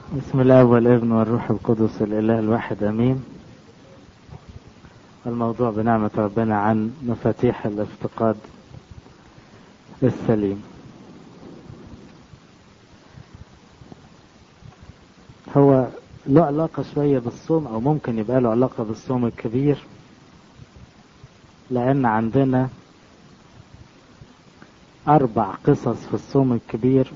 بسم الله والابن والروح القدس الاله الواحد امين الموضوع بنعمة ربنا عن مفاتيح الافتقاد السليم هو له علاقة شوية بالصوم او ممكن يبقى له علاقة بالصوم الكبير لان عندنا اربع قصص في الصوم الكبير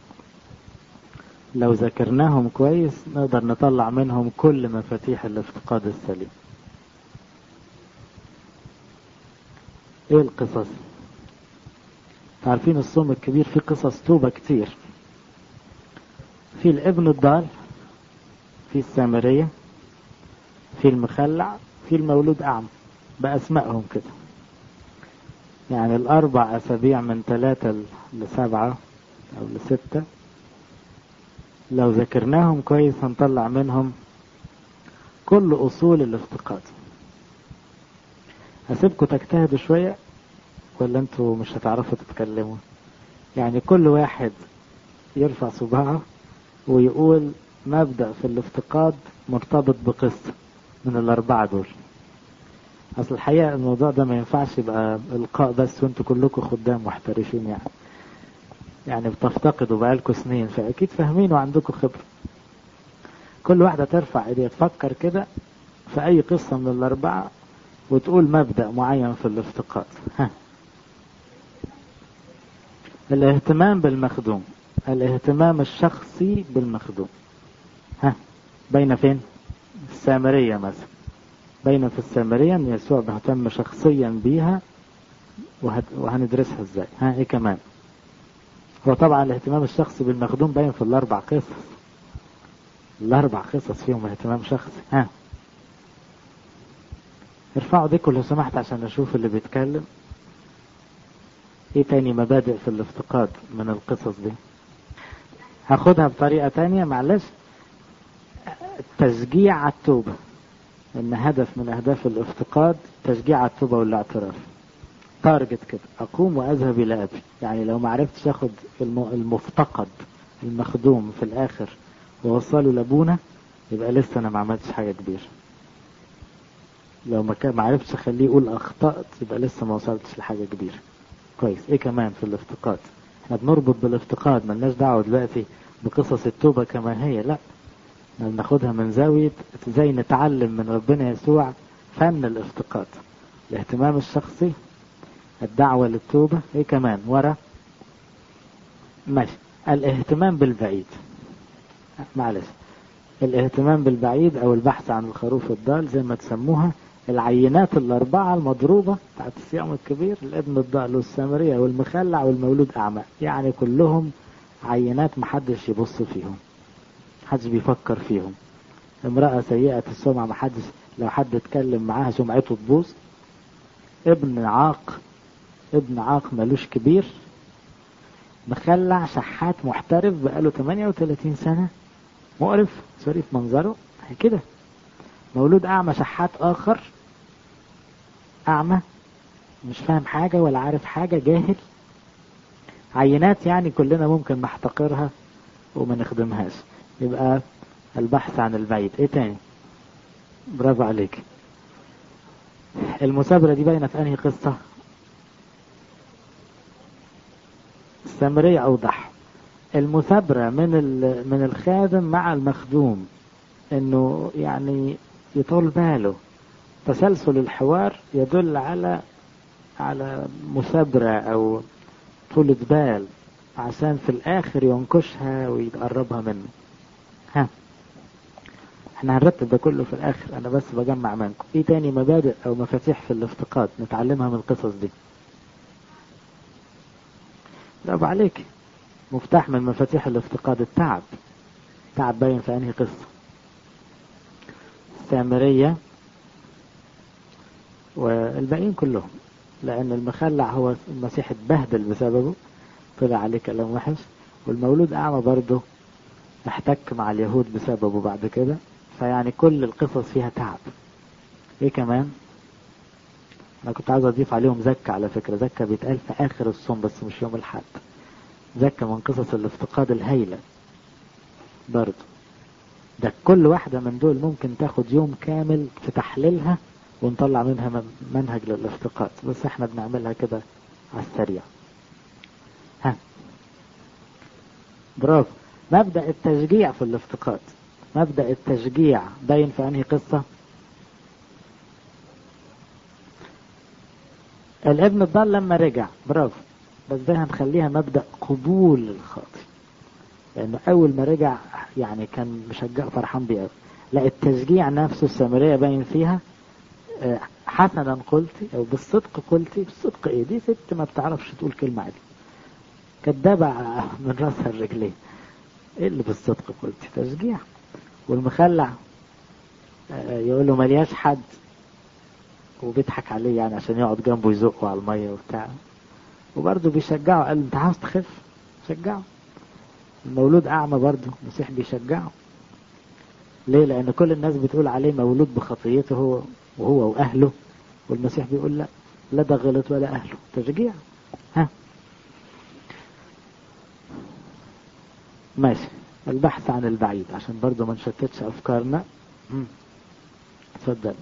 لو ذاكرناهم كويس نقدر نطلع منهم كل مفاتيح الافتقاد السليم ايه القصص عارفين الصوم الكبير فيه قصص توبة كتير في الابن الضال في السامرية في المخلع في المولود أعمى بأسمائهم كده يعني الأربع أسابيع من ثلاثة لسبعة أو لستة لو ذاكرناهم كويس هنطلع منهم كل أصول الافتقاد هسيبكم تجتهدوا شوية ولا انتوا مش هتعرفوا تتكلموا يعني كل واحد يرفع صباعه ويقول مبدأ في الافتقاد مرتبط بقصة من الأربعة دول أصل الحقيقة الموضوع ده ما ينفعش يبقى إلقاء بس وانتوا كلكم خدام محترفين يعني يعني بتفتقدوا بقالكم سنين فأكيد فاهمين وعندكم خبرة كل واحدة ترفع ايديها تفكر كده في أي قصة من الأربعة وتقول مبدأ معين في الافتقاد ها الاهتمام بالمخدوم الاهتمام الشخصي بالمخدوم ها بين فين السامرية مثلا بين في السامرية ان يسوع مهتم شخصيا بيها وهندرسها ازاي ها ايه كمان هو طبعا الاهتمام الشخصي بالمخدوم باين في الاربع قصص الاربع قصص فيهم اهتمام شخصي ها ارفعوا ديكوا لو سمحت عشان اشوف اللي بيتكلم ايه تاني مبادئ في الافتقاد من القصص دي هاخدها بطريقة تانية معلش تشجيع على التوبة ان هدف من اهداف الافتقاد تشجيع على التوبة والاعتراف تارجت كده اقوم واذهب الى ابي يعني لو ما عرفتش اخد المفتقد المخدوم في الاخر ووصله لابونا يبقى لسه انا ما عملتش حاجة كبيرة لو ما كان ما عرفتش اخليه يقول اخطأت يبقى لسه ما وصلتش لحاجة كبيرة كويس ايه كمان في الافتقاد احنا بنربط بالافتقاد ملناش دعوة دلوقتي بقصص التوبة كما هي لا ناخدها من زاوية ازاي نتعلم من ربنا يسوع فن الافتقاد الاهتمام الشخصي الدعوة للتوبة ايه كمان ورا ماشي الاهتمام بالبعيد معلش الاهتمام بالبعيد او البحث عن الخروف الضال زي ما تسموها العينات الأربعة المضروبة بتاعت الصيام الكبير الابن الضال والسامرية والمخلع والمولود أعمى يعني كلهم عينات محدش يبص فيهم محدش بيفكر فيهم امرأة سيئة السمعة محدش لو حد اتكلم معاها سمعته تبوظ ابن عاق ابن عاق ملوش كبير مخلع شحات محترف بقاله 38 سنة مقرف سوري في منظره كده مولود أعمى شحات آخر أعمى مش فاهم حاجة ولا عارف حاجة جاهل عينات يعني كلنا ممكن نحتقرها وما نخدمهاش يبقى البحث عن البعيد ايه تاني برافو عليك المثابرة دي باينة في انهي قصة السامرية اوضح المثابرة من من الخادم مع المخدوم انه يعني يطول باله تسلسل الحوار يدل على على مثابرة او طولة بال عشان في الاخر ينكشها ويقربها منه ها احنا هنرتب ده كله في الاخر انا بس بجمع منكم ايه تاني مبادئ او مفاتيح في الافتقاد نتعلمها من القصص دي برافو عليك مفتاح من مفاتيح الافتقاد التعب تعب باين في انهي قصة السامرية والباقيين كلهم لان المخلع هو المسيح اتبهدل بسببه طلع عليه كلام وحش والمولود اعمى برضه احتك مع اليهود بسببه بعد كده فيعني كل القصص فيها تعب ايه كمان انا كنت عايز اضيف عليهم زكا على فكرة زكا بيتقال في اخر الصوم بس مش يوم الحد زكا من قصص الافتقاد الهايلة برضه ده كل واحدة من دول ممكن تاخد يوم كامل في تحليلها ونطلع منها منهج للافتقاد بس احنا بنعملها كده على السريع ها برافو مبدأ التشجيع في الافتقاد مبدأ التشجيع باين في انهي قصة الابن الضال لما رجع برافو بس ده هنخليها مبدأ قبول الخاطئ لانه اول ما رجع يعني كان مشجع فرحان بيه لا التشجيع نفسه السامرية باين فيها حسنا قلتي او بالصدق قلتي بالصدق ايه دي ست ما بتعرفش تقول كلمة عادي كدابة من راسها الرجلين ايه اللي بالصدق قلتي تشجيع والمخلع يقول له ملياش حد وبيضحك عليه يعني عشان يقعد جنبه يزقه على المية وبتاع وبرضه بيشجعه قال انت عاوز تخف شجعه المولود اعمى برضه المسيح بيشجعه ليه لان كل الناس بتقول عليه مولود بخطيته هو وهو واهله والمسيح بيقول لا لا ده غلط ولا اهله تشجيع ها ماشي البحث عن البعيد عشان برضه ما نشتتش افكارنا اتفضل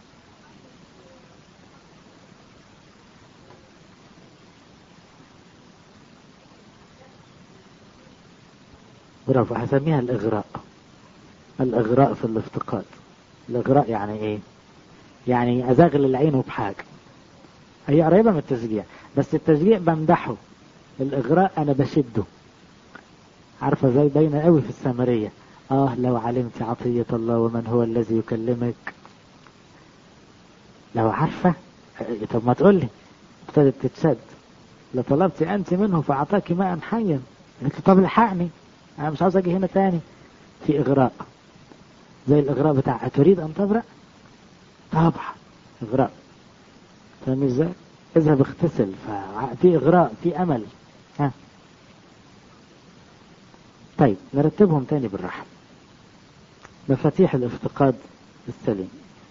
برافو هسميها الإغراء الإغراء في الافتقاد الإغراء يعني إيه يعني أزغل عينه بحاجة هي قريبة من التشجيع بس التشجيع بمدحه الإغراء أنا بشده عارفة زي باينة قوي في السامرية آه لو علمت عطية الله ومن هو الذي يكلمك لو عارفة طب ما تقول لي ابتدت تتشد لطلبت أنت منه فأعطاك ماء حيا قلت له طب الحقني أنا مش عاوز أجي هنا تاني في إغراء زي الإغراء بتاع أتريد أن تبرأ طبعا إغراء فاهم إزاي اذهب اغتسل ففي إغراء في أمل ها طيب نرتبهم تاني بالراحة مفاتيح الافتقاد السليم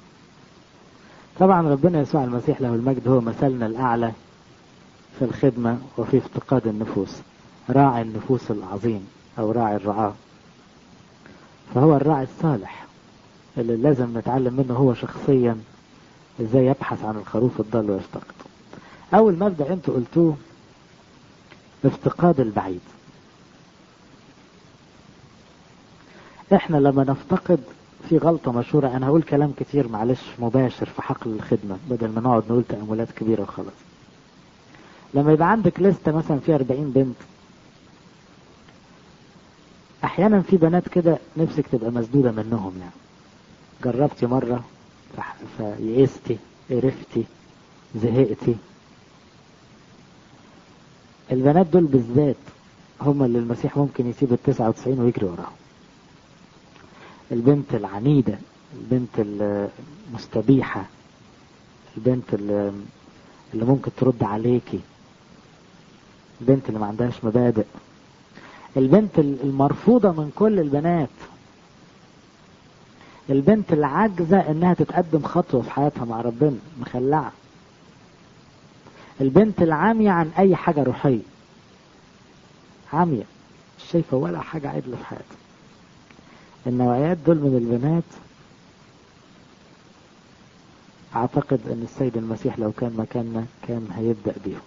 طبعا ربنا يسوع المسيح له المجد هو مثلنا الأعلى في الخدمة وفي افتقاد النفوس راعي النفوس العظيم أو راعي الرعاة فهو الراعي الصالح اللي لازم نتعلم منه هو شخصيا ازاي يبحث عن الخروف الضال ويفتقد أول مبدأ انتوا قلتوه افتقاد البعيد احنا لما نفتقد في غلطة مشهورة انا هقول كلام كتير معلش مباشر في حقل الخدمة بدل ما نقعد نقول تأملات كبيرة وخلاص لما يبقى عندك لستة مثلا فيها 40 بنت احيانا في بنات كده نفسك تبقى مسدودة منهم يعني جربتي مرة فيئستي قرفتي زهقتي البنات دول بالذات هم اللي المسيح ممكن يسيب التسعة وتسعين ويجري وراهم البنت العنيدة البنت المستبيحة البنت اللي ممكن ترد عليكي البنت اللي ما عندهاش مبادئ البنت المرفوضة من كل البنات البنت العاجزة انها تتقدم خطوة في حياتها مع ربنا مخلعة البنت العامية عن اي حاجة روحية عامية مش شايفة ولا حاجة عدلة في حياتها النوعيات دول من البنات اعتقد ان السيد المسيح لو كان مكاننا كان هيبدأ بيهم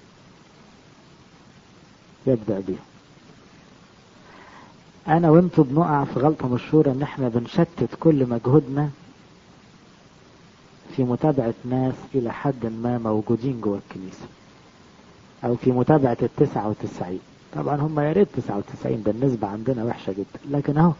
يبدأ بيهم انا وانتوا بنقع في غلطة مشهورة ان احنا بنشتت كل مجهودنا في متابعة ناس الى حد ما موجودين جوه الكنيسة او في متابعة التسعة وتسعين طبعا هم يا ريت تسعة وتسعين ده النسبة عندنا وحشة جدا لكن اهو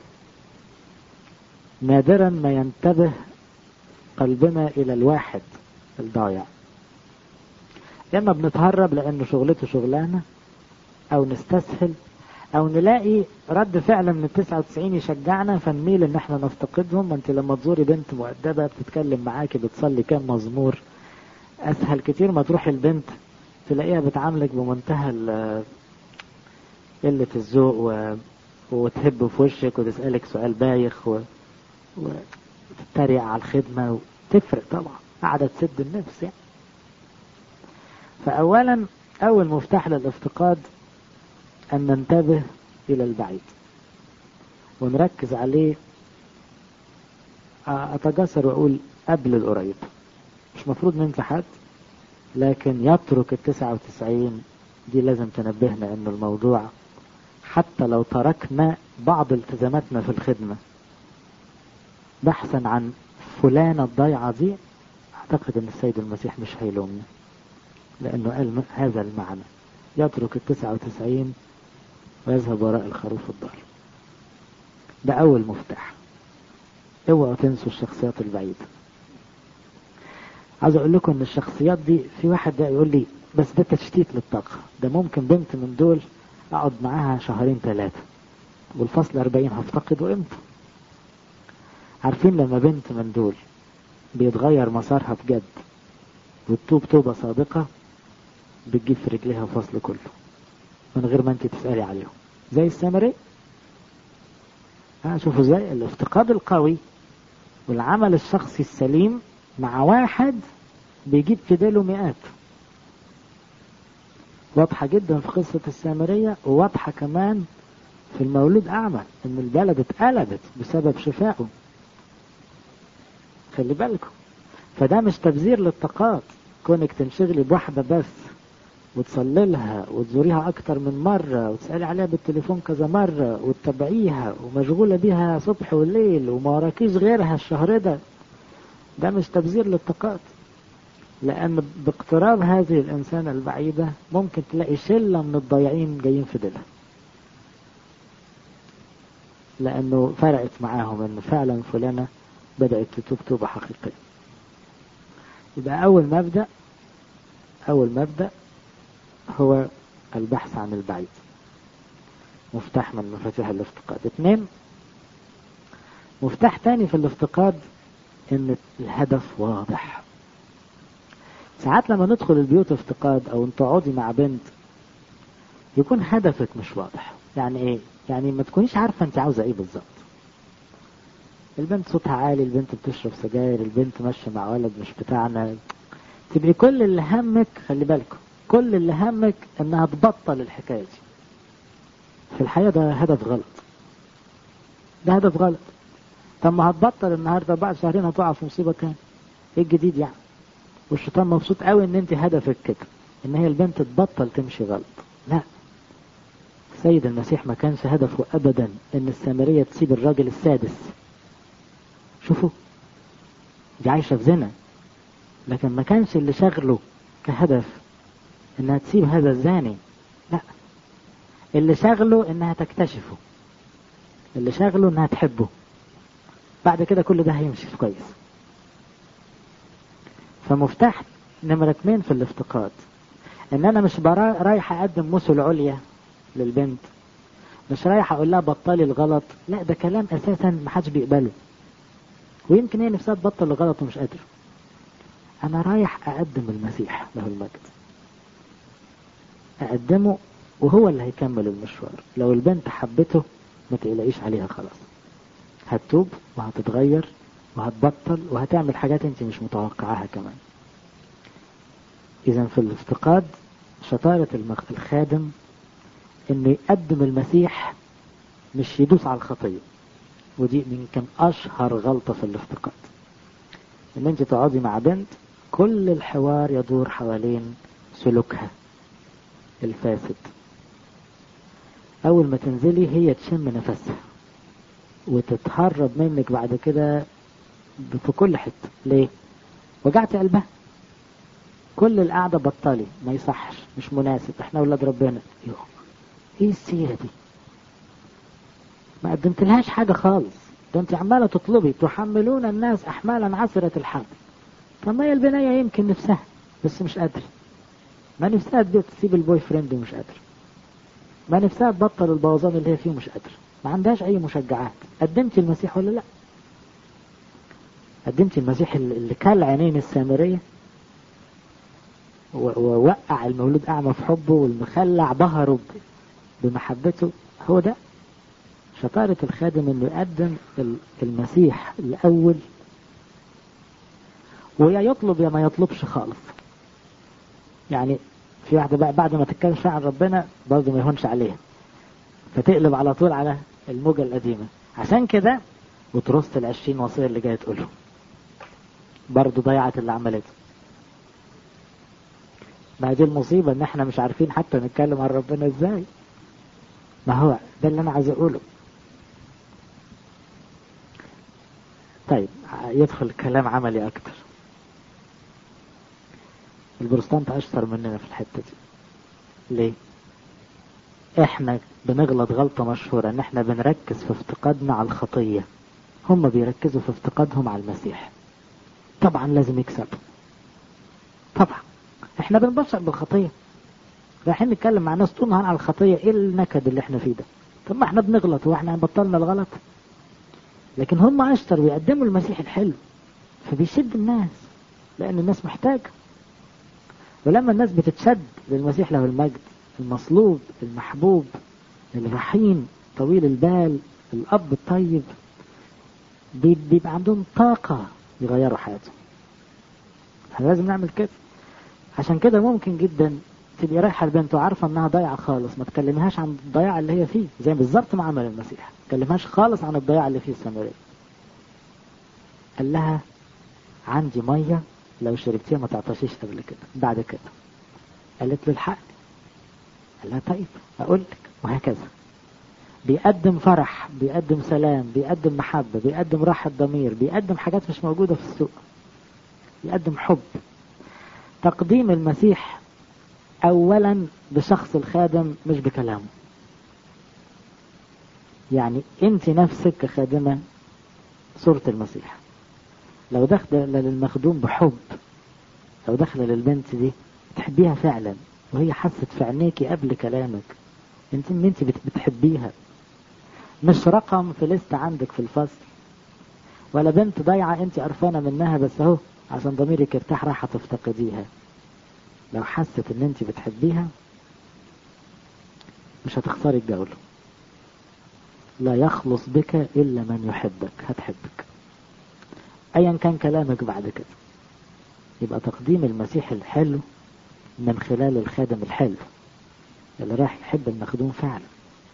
نادرا ما ينتبه قلبنا الى الواحد الضايع يا اما بنتهرب لانه شغلته شغلانه او نستسهل او نلاقي رد فعل من التسعة وتسعين يشجعنا فنميل ان احنا نفتقدهم ما انت لما تزوري بنت مؤدبة بتتكلم معاكي بتصلي كام مزمور اسهل كتير ما تروحي البنت تلاقيها بتعاملك بمنتهى قلة الذوق و... وتهب في وشك وتسألك سؤال بايخ و... وتتريق على الخدمة وتفرق طبعا قاعدة تسد النفس يعني فأولا أول مفتاح للافتقاد أن ننتبه إلى البعيد ونركز عليه اتجسر واقول قبل القريب مش مفروض ننسى حد لكن يترك التسعة وتسعين دي لازم تنبهنا ان الموضوع حتى لو تركنا بعض التزاماتنا في الخدمة بحثا عن فلانة الضيعة دي اعتقد ان السيد المسيح مش هيلومنا لانه قال هذا المعنى يترك التسعة وتسعين ويذهب وراء الخروف الضال ده اول مفتاح اوعوا تنسوا الشخصيات البعيدة عايز اقول لكم ان الشخصيات دي في واحد ده يقول لي بس ده تشتيت للطاقة ده ممكن بنت من دول اقعد معاها شهرين ثلاثة والفصل 40 هفتقده امتى عارفين لما بنت من دول بيتغير مسارها بجد وتتوب توبة صادقة بتجيب في رجليها الفصل كله من غير ما انت تسألي عليهم زي السامري ها شوفوا ازاي الافتقاد القوي والعمل الشخصي السليم مع واحد بيجيب في ديله مئات واضحة جدا في قصة السامرية وواضحة كمان في المولود أعمى إن البلد اتقلبت بسبب شفائه خلي بالكم فده مش تبذير للطاقات كونك تنشغلي بواحدة بس وتصلي لها وتزوريها أكتر من مرة وتسألي عليها بالتليفون كذا مرة وتتابعيها ومشغولة بيها صبح وليل وما وراكيش غيرها الشهر ده ده مش تبذير للطاقات لأن باقتراب هذه الإنسانة البعيدة ممكن تلاقي شلة من الضايعين جايين في ديلها لأنه فرقت معاهم إن فعلا فلانة بدأت تتوب توبة حقيقية يبقى أول مبدأ أول مبدأ هو البحث عن البعيد مفتاح من مفاتيح الافتقاد اثنين مفتاح تاني في الافتقاد ان الهدف واضح ساعات لما ندخل البيوت افتقاد او انت تقعدي مع بنت يكون هدفك مش واضح يعني ايه يعني ما تكونيش عارفه انت عاوزه ايه بالظبط البنت صوتها عالي البنت بتشرب سجاير البنت ماشيه مع ولد مش بتاعنا تبقي كل اللي همك خلي بالكم كل اللي همك انها تبطل الحكايه دي في الحقيقه ده هدف غلط ده هدف غلط طب ما هتبطل النهارده بعد شهرين هتقع في مصيبه تاني ايه الجديد يعني والشيطان مبسوط قوي ان انت هدفك كده ان هي البنت تبطل تمشي غلط لا سيد المسيح ما كانش هدفه ابدا ان السامريه تسيب الراجل السادس شوفوا دي عايشه في زنا لكن ما كانش اللي شغله كهدف انها تسيب هذا الزاني لا اللي شغله انها تكتشفه اللي شغله انها تحبه بعد كده كل ده هيمشي كويس فمفتاح نمرة اتنين في الافتقاد ان انا مش رايح اقدم مثل عليا للبنت مش رايح اقول لها بطلي الغلط لا ده كلام اساسا محدش بيقبله ويمكن هي نفسها تبطل الغلط ومش قادره انا رايح اقدم المسيح له المجد اقدمه وهو اللي هيكمل المشوار لو البنت حبته ما تقلقيش عليها خلاص هتتوب وهتتغير وهتبطل وهتعمل حاجات انت مش متوقعاها كمان اذا في الافتقاد شطارة الخادم انه يقدم المسيح مش يدوس على الخطية ودي يمكن اشهر غلطة في الافتقاد ان انت تقعدي مع بنت كل الحوار يدور حوالين سلوكها الفاسد اول ما تنزلي هي تشم نفسها وتتهرب منك بعد كده في كل حتة ليه وجعت قلبها كل القعدة بطلي ما يصحش مش مناسب احنا اولاد ربنا يوه. ايه السيرة دي ما قدمت لهاش حاجة خالص ده انت عمالة تطلبي تحملون الناس احمالا عسرة الحمل طب ما هي البناية يمكن نفسها بس مش قادرة ما نفسها تسيب البوي فريند ومش قادرة ما نفسها تبطل البوظان اللي هي فيه ومش قادرة ما عندهاش اي مشجعات قدمت المسيح ولا لا قدمت المسيح اللي كل عينين السامرية ووقع المولود أعمى في حبه والمخلع بهره بمحبته هو ده شطارة الخادم انه يقدم المسيح الأول ويا يطلب يا ما يطلبش خالص يعني في واحدة بقى بعد ما تتكلم شوية عن ربنا برضه ما يهونش عليها فتقلب على طول على الموجة القديمة عشان كده وترص العشرين وصية اللي جاية تقولهم برضه ضيعت اللي عملته ما دي المصيبة ان احنا مش عارفين حتى نتكلم عن ربنا ازاي ما هو ده اللي انا عايز اقوله طيب يدخل كلام عملي اكتر البروستانت اشطر مننا في الحتة دي ليه احنا بنغلط غلطة مشهورة ان احنا بنركز في افتقادنا على الخطية هم بيركزوا في افتقادهم على المسيح طبعا لازم يكسبوا طبعا احنا بنبشر بالخطية رايحين نتكلم مع ناس طول النهار على الخطية ايه النكد اللي احنا فيه ده طب ما احنا بنغلط واحنا بطلنا الغلط لكن هم اشطر بيقدموا المسيح الحلو فبيشد الناس لان الناس محتاجة ولما الناس بتتشد للمسيح له المجد المصلوب المحبوب الرحيم طويل البال الاب الطيب بيبقى عندهم طاقة يغيروا حياتهم احنا لازم نعمل كده عشان كده ممكن جدا تبقي رايحة البنت وعارفة انها ضايعة خالص ما تكلمهاش عن الضياع اللي هي فيه زي بالظبط ما عمل المسيح ما تكلمهاش خالص عن الضياع اللي فيه السامرية قال لها عندي مية لو شربتيها ما تعطشيش قبل كده بعد كده قالت له الحق قال لها طيب اقول لك وهكذا بيقدم فرح بيقدم سلام بيقدم محبة بيقدم راحة ضمير بيقدم حاجات مش موجودة في السوق بيقدم حب تقديم المسيح اولا بشخص الخادم مش بكلامه يعني انت نفسك كخادمة صورة المسيح لو داخله للمخدوم بحب لو داخله للبنت دي تحبيها فعلا وهي حست في عينيكي قبل كلامك انت ان انت بتحبيها مش رقم في لست عندك في الفصل ولا بنت ضايعة انت قرفانة منها بس اهو عشان ضميرك يرتاح راح تفتقديها لو حست ان انت بتحبيها مش هتخسري الجولة لا يخلص بك الا من يحبك هتحبك ايا كان كلامك بعد كده يبقى تقديم المسيح الحلو من خلال الخادم الحلو اللي راح يحب المخدوم فعلا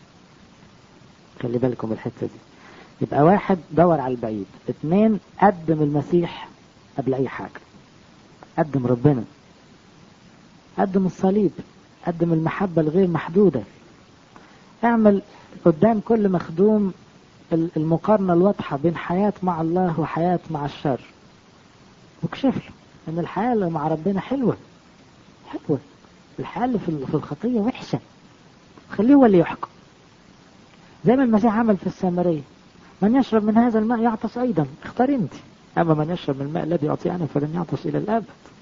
خلي بالكم الحتة دي يبقى واحد دور على البعيد اتنين قدم المسيح قبل اي حاجة قدم ربنا قدم الصليب قدم المحبة الغير محدودة اعمل قدام كل مخدوم المقارنة الواضحة بين حياة مع الله وحياة مع الشر واكشف له ان الحياة اللي مع ربنا حلوة حلوة الحياة اللي في الخطية وحشة خليه هو اللي يحكم زي ما المسيح عمل في السامرية من يشرب من هذا الماء يعطش أيضا اختار انت أما من يشرب من الماء الذي أعطيه أنا فلن يعطش إلى الأبد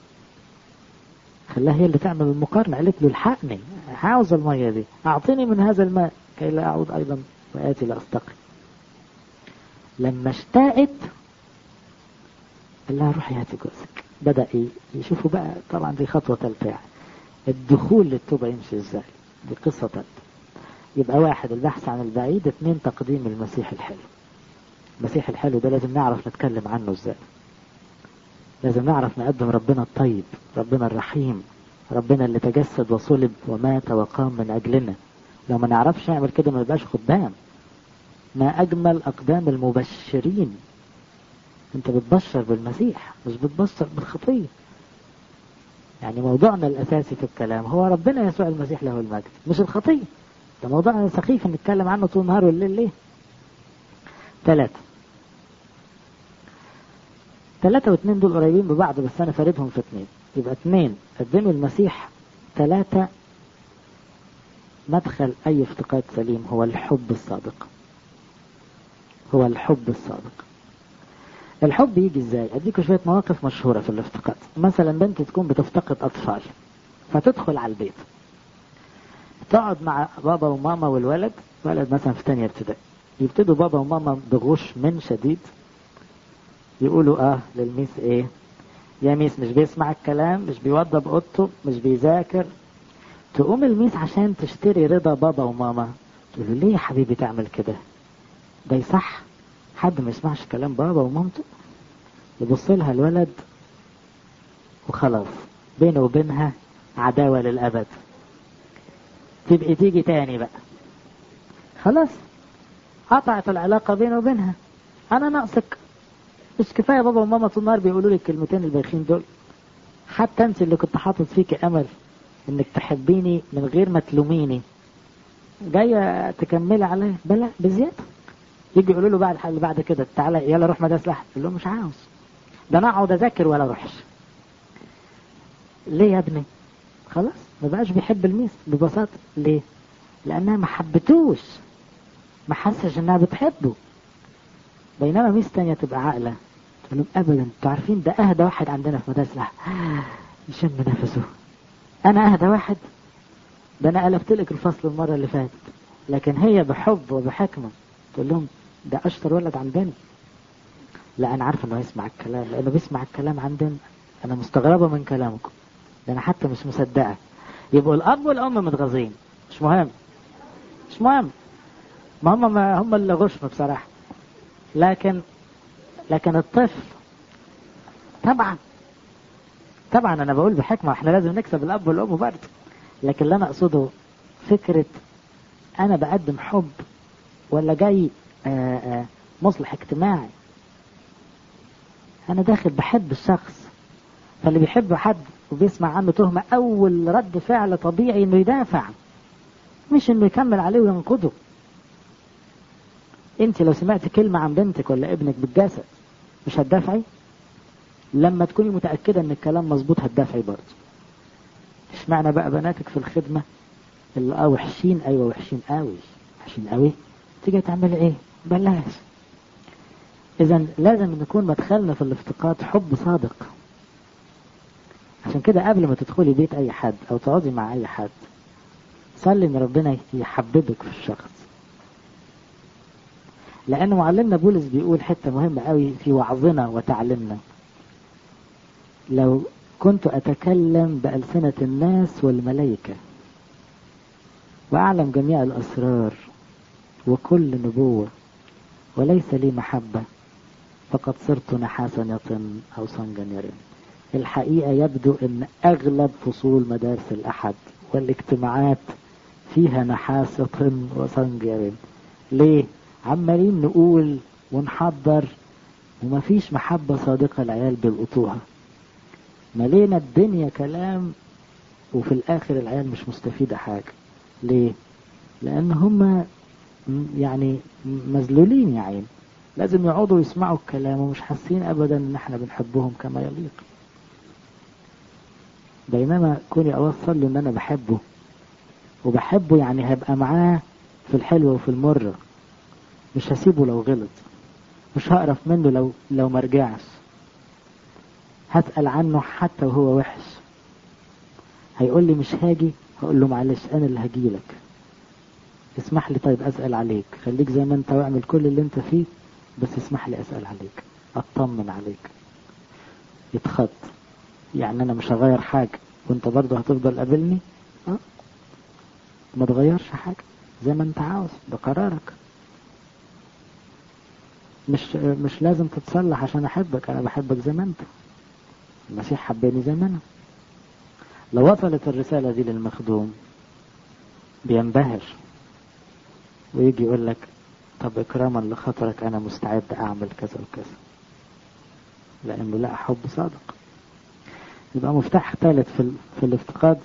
خلاها هي اللي تعمل المقارنة قالت له الحقني عاوز المية دي أعطيني من هذا الماء كي لا أعود أيضا وآتي لأستقي لما اشتاقت قال لها روحي هاتي جوزك بدأ يشوفوا بقى طبعا دي خطوة ثالثة يعني الدخول للتوبة يمشي ازاي دي قصة ثالثة يبقى واحد البحث عن البعيد اثنين تقديم المسيح الحلو المسيح الحلو ده لازم نعرف نتكلم عنه ازاي لازم نعرف نقدم ربنا الطيب ربنا الرحيم ربنا اللي تجسد وصلب ومات وقام من أجلنا لو ما نعرفش نعمل كده ما نبقاش خدام ما أجمل أقدام المبشرين أنت بتبشر بالمسيح مش بتبشر بالخطية يعني موضوعنا الأساسي في الكلام هو ربنا يسوع المسيح له المجد مش الخطية ده موضوعنا سخيف نتكلم عنه طول النهار والليل ليه ثلاثة ثلاثة واثنين دول قريبين ببعض بس أنا فاردهم في اثنين يبقى اثنين قدموا المسيح ثلاثة مدخل أي افتقاد سليم هو الحب الصادق هو الحب الصادق الحب يجي ازاي اديكم شوية مواقف مشهورة في الافتقاد مثلا بنت تكون بتفتقد اطفال فتدخل على البيت تقعد مع بابا وماما والولد ولد مثلا في تانية ابتدائي يبتدوا بابا وماما بغش من شديد يقولوا اه للميس ايه يا ميس مش بيسمع الكلام مش بيوضب اوضته مش بيذاكر تقوم الميس عشان تشتري رضا بابا وماما تقول له ليه يا حبيبي تعمل كده ده يصح حد ما يسمعش كلام بابا ومامته يبص لها الولد وخلاص بينه وبينها عداوة للأبد تبقي تيجي تاني بقى خلاص قطعت العلاقة بينه وبينها انا ناقصك مش كفايه بابا وماما طول النهار بيقولوا لي الكلمتين البايخين دول حتى انت اللي كنت حاطط فيك امل انك تحبيني من غير ما تلوميني جايه تكملي عليا بلا بزياده يجي يقولوا له بعد بعد كده تعالى يلا روح مدرسه لحد يقول له مش عاوز ده انا اقعد اذاكر ولا اروحش ليه يا ابني خلاص ما بقاش بيحب الميس ببساطه ليه لانها ما حبتوش ما حسش انها بتحبه بينما ميس تانية تبقى عاقله تقول لهم ابدا انتوا عارفين ده اهدى واحد عندنا في مدرسه لحد يشم نفسه انا اهدى واحد ده انا قلبت لك الفصل المره اللي فاتت لكن هي بحب وبحكمه تقول لهم ده اشطر ولد عندنا لا انا عارفه انه يسمع الكلام لانه بيسمع الكلام عندنا انا مستغربه من كلامكم ده انا حتى مش مصدقه يبقوا الاب والام متغاظين مش مهم مش مهم ما هم ما هم اللي غشم بصراحه لكن لكن الطفل طبعا طبعا انا بقول بحكمه احنا لازم نكسب الاب والام برضه لكن اللي انا اقصده فكره انا بقدم حب ولا جاي آآ آآ مصلح اجتماعي انا داخل بحب الشخص فاللي بيحب حد وبيسمع عنه تهمة اول رد فعل طبيعي انه يدافع مش انه يكمل عليه وينقده انت لو سمعت كلمة عن بنتك ولا ابنك بالجسد مش هتدافعي لما تكوني متأكدة ان الكلام مظبوط هتدافعي برضه اشمعنى بقى بناتك في الخدمة اللي اه وحشين ايوه وحشين قوي وحشين قوي تيجي تعملي ايه بلاش اذا لازم نكون مدخلنا في الافتقاد حب صادق عشان كده قبل ما تدخلي بيت اي حد او تقعدي مع اي حد صلي ان ربنا يحببك في الشخص لان معلمنا بولس بيقول حته مهمه قوي في وعظنا وتعليمنا لو كنت اتكلم بالسنه الناس والملائكه واعلم جميع الاسرار وكل نبوه وليس لي محبه فقد صرت نحاسا يطن او صنجا يرن الحقيقه يبدو ان اغلب فصول مدارس الاحد والاجتماعات فيها نحاس يطن وصنج يرن ليه عمالين نقول ونحضر ومفيش محبة صادقة العيال بيلقطوها ملينا الدنيا كلام وفي الآخر العيال مش مستفيدة حاجة ليه؟ لأن هم يعني مذلولين يا عين لازم يقعدوا يسمعوا الكلام ومش حاسين أبدا إن احنا بنحبهم كما يليق بينما كوني أوصل له إن أنا بحبه وبحبه يعني هبقى معاه في الحلوة وفي المرة مش هسيبه لو غلط مش هقرف منه لو لو ما رجعش هسأل عنه حتى وهو وحش هيقول لي مش هاجي هقول له معلش انا اللي هجيلك اسمح لي طيب اسأل عليك خليك زي ما انت واعمل كل اللي انت فيه بس اسمح لي اسأل عليك اطمن عليك يتخط يعني انا مش هغير حاجة وانت برضه هتفضل قابلني اه ما تغيرش حاجة زي ما انت عاوز ده قرارك مش مش لازم تتصلح عشان احبك انا بحبك زي ما انت المسيح حبني زي ما انا لو وصلت الرسالة دي للمخدوم بينبهر ويجي يقول لك طب اكراما لخاطرك انا مستعد اعمل كذا وكذا لانه لقى حب صادق يبقى مفتاح ثالث في, في الافتقاد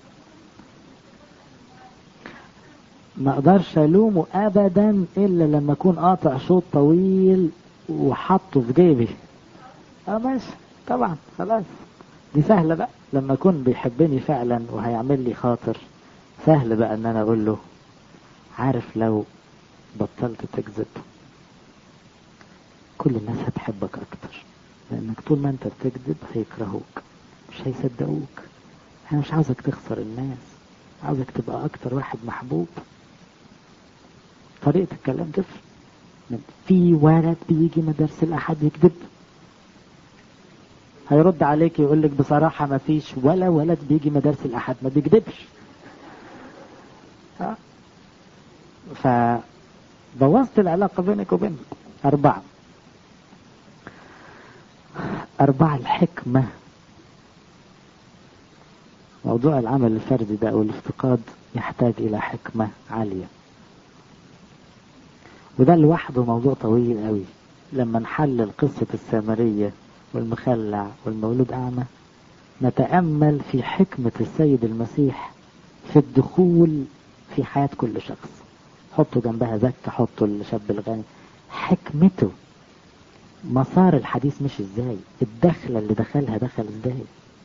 ما اقدرش الومه ابدا الا لما اكون قاطع شوط طويل وحطه في جيبي اه ماشي طبعا خلاص دي سهلة بقى لما اكون بيحبني فعلا وهيعمل لي خاطر سهل بقى ان انا اقول له عارف لو بطلت تكذب كل الناس هتحبك اكتر لانك طول ما انت بتكذب هيكرهوك مش هيصدقوك انا مش عاوزك تخسر الناس عاوزك تبقى اكتر واحد محبوب طريقة الكلام تفرق في ولد بيجي مدرسة الأحد يكذب هيرد عليك يقول لك بصراحة ما فيش ولا ولد بيجي مدرسة الأحد ما بيكذبش فبوظت العلاقة بينك وبينه أربعة أربعة الحكمة موضوع العمل الفردي ده أو الافتقاد يحتاج إلى حكمة عالية وده لوحده موضوع طويل قوي لما نحلل قصة السامرية والمخلع والمولود أعمى نتأمل في حكمة السيد المسيح في الدخول في حياة كل شخص حطوا جنبها زكا حطوا الشاب الغني حكمته مسار الحديث مش ازاي الدخلة اللي دخلها دخل ازاي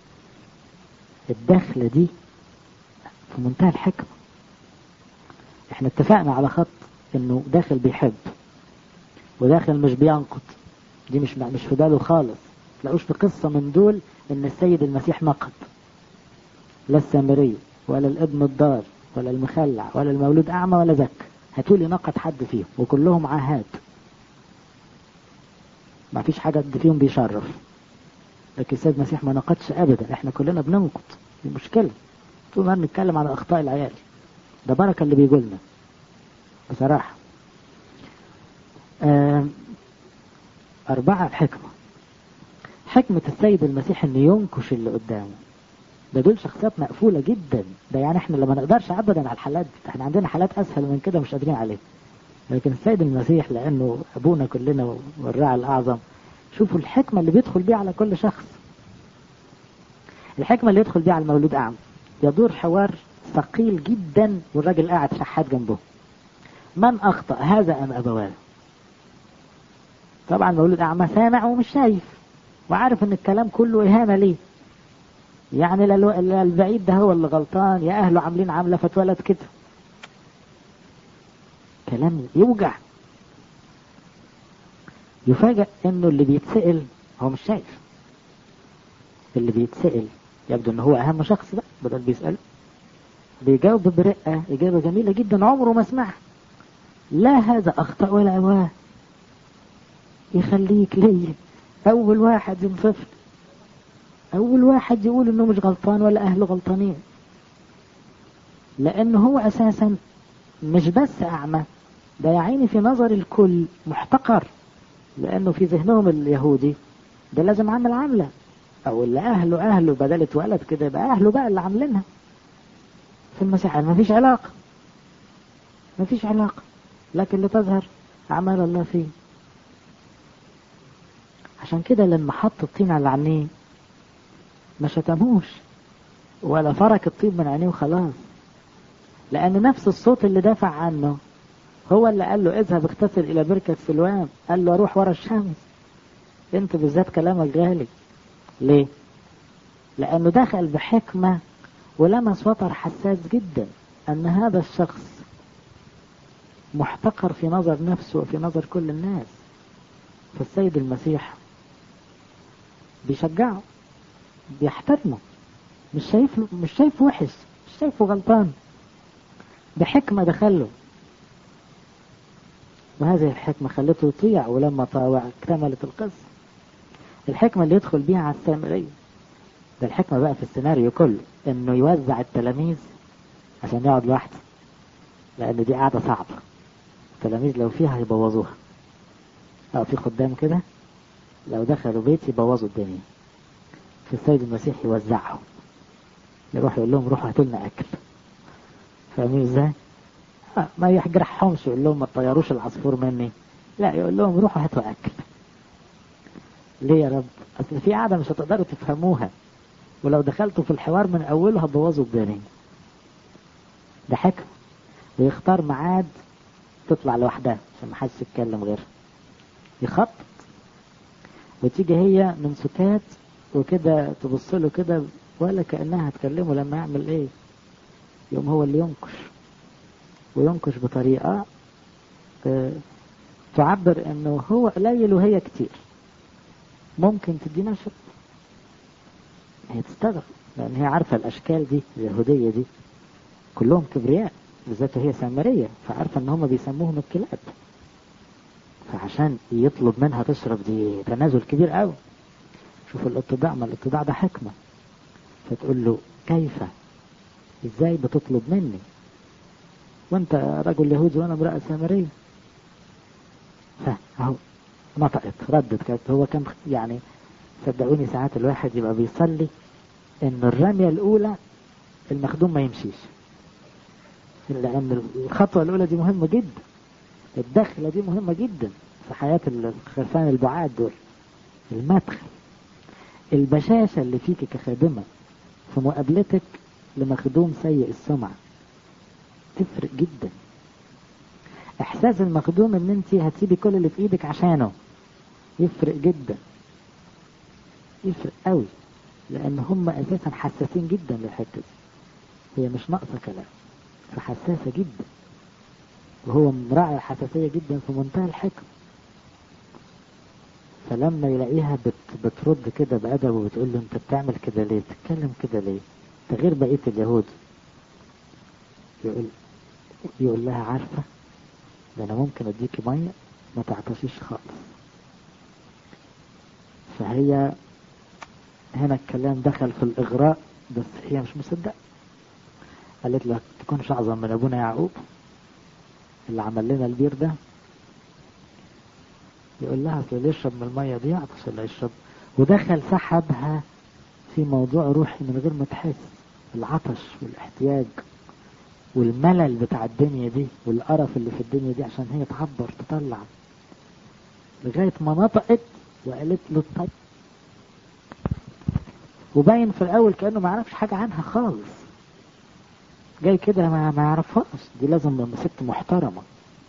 الدخلة دي في منتهى الحكمة احنا اتفقنا على خط انه داخل بيحب وداخل مش بينقض دي مش مش في باله خالص تلاقوش في قصة من دول ان السيد المسيح نقد لا السامري ولا الابن الضار ولا المخلع ولا المولود اعمى ولا زك هاتولي نقد حد فيهم وكلهم عاهات ما فيش حاجة فيهم بيشرف لكن السيد المسيح ما نقدش ابدا احنا كلنا بننقد دي مشكلة طول ما نتكلم على اخطاء العيال ده بركة اللي بيقولنا بصراحة أربعة الحكمة حكمة السيد المسيح إنه ينكش اللي قدامه ده دول شخصيات مقفولة جدا ده يعني احنا لما نقدرش أبدا على الحالات دي احنا عندنا حالات أسهل من كده مش قادرين عليها لكن السيد المسيح لأنه أبونا كلنا والراعي الأعظم شوفوا الحكمة اللي بيدخل بيها على كل شخص الحكمة اللي يدخل بيها على المولود أعمى يدور حوار ثقيل جدا والراجل قاعد شحات جنبه من أخطأ هذا أم أبواه طبعا المولود أعمى سامع ومش شايف وعارف ان الكلام كله إهانة ليه يعني لا البعيد ده هو اللي غلطان يا أهله عاملين عاملة فاتولد كده كلام يوجع يفاجأ انه اللي بيتسأل هو مش شايف اللي بيتسأل يبدو ان هو اهم شخص بقى بدل بيسأله بيجاوب برقة إجابة جميلة جدا عمره ما سمعها لا هذا أخطأ ولا أواه يخليك ليا أول واحد ينصفني أول واحد يقول إنه مش غلطان ولا أهله غلطانين لأنه هو أساسا مش بس أعمى ده يا عيني في نظر الكل محتقر لأنه في ذهنهم اليهودي ده لازم عمل عاملة أو اللي أهله أهله بدل اتولد كده يبقى أهله بقى اللي عاملينها في المسيح ما فيش علاقة ما فيش علاقة لكن لتظهر أعمال الله فيه عشان كده لما حط الطين على عينيه ما شتموش ولا فرك الطين من عينيه وخلاص لأن نفس الصوت اللي دافع عنه هو اللي قال له اذهب اغتسل إلى بركة سلوان قال له أروح ورا الشمس انت بالذات كلامك غالي ليه؟ لأنه دخل بحكمة ولمس وتر حساس جدا أن هذا الشخص محتقر في نظر نفسه وفي نظر كل الناس فالسيد المسيح بيشجعه بيحترمه مش شايف مش شايفه وحش مش شايفه غلطان بحكمة دخله وهذه الحكمة خلته يطيع ولما طاوع اكتملت القصة الحكمة اللي يدخل بيها على السامرية ده الحكمة بقى في السيناريو كله انه يوزع التلاميذ عشان يقعد لوحده لان دي قاعدة صعبة التلاميذ لو فيها هيبوظوها اه في خدام كده لو دخلوا بيت يبوظوا الدنيا في السيد المسيح يوزعهم يروح يقول لهم روحوا هاتوا لنا اكل فاهمين ازاي؟ آه ما يجرحهمش يقول لهم ما تطيروش العصفور مني لا يقول لهم روحوا هاتوا اكل ليه يا رب؟ اصل في قاعدة مش هتقدروا تفهموها ولو دخلتوا في الحوار من اوله هتبوظوا الدنيا ده حكم ويختار ميعاد تطلع لوحدها عشان ما حدش يتكلم غيرها يخطط وتيجي هي من سكات وكده تبص له كده ولا كأنها هتكلمه لما يعمل ايه يوم هو اللي ينكش وينكش بطريقة اه تعبر انه هو قليل وهي كتير ممكن تدينا شك هي تستغرب لان هي عارفة الاشكال دي اليهودية دي كلهم كبرياء بالذات هي سامرية فعارفة ان هم بيسموهم الكلاب فعشان يطلب منها تشرب دي تنازل كبير قوي شوف الاتضاع ما الاتضاع ده حكمة فتقول له كيف ازاي بتطلب مني وانت رجل يهودي وانا امرأة سامرية فاهو نطقت ردت كانت هو كان يعني صدقوني ساعات الواحد يبقى بيصلي ان الرمية الاولى المخدوم ما يمشيش لان الخطوة الاولى دي مهمة جدا الدخلة دي مهمة جدا في حياة الخرفان البعاد دول المدخل البشاشة اللي فيك كخادمة في مقابلتك لمخدوم سيء السمعة تفرق جدا احساس المخدوم ان انت هتسيبي كل اللي في ايدك عشانه يفرق جدا يفرق قوي لان هم اساسا حساسين جدا للحته دي هي مش ناقصه كلام فحساسه جدا وهو مراعي حساسيه جدا في منتهى الحكم فلما يلاقيها بت بترد كده بأدب وبتقول له انت بتعمل كده ليه تتكلم كده ليه ده غير بقية اليهود يقول يقول لها عارفة ده انا ممكن اديكي مية ما تعطشيش خالص فهي هنا الكلام دخل في الإغراء بس هي مش مصدقة قالت له تكونش أعظم من أبونا يعقوب اللي عمل لنا البير ده يقول لها اصل اللي يشرب من المية دي يعطش اللي يشرب ودخل سحبها في موضوع روحي من غير ما تحس العطش والاحتياج والملل بتاع الدنيا دي والقرف اللي في الدنيا دي عشان هي تعبر تطلع لغاية ما نطقت وقالت له طيب وباين في الأول كأنه ما يعرفش حاجة عنها خالص جاي كده ما ما يعرفهاش دي لازم ست محترمة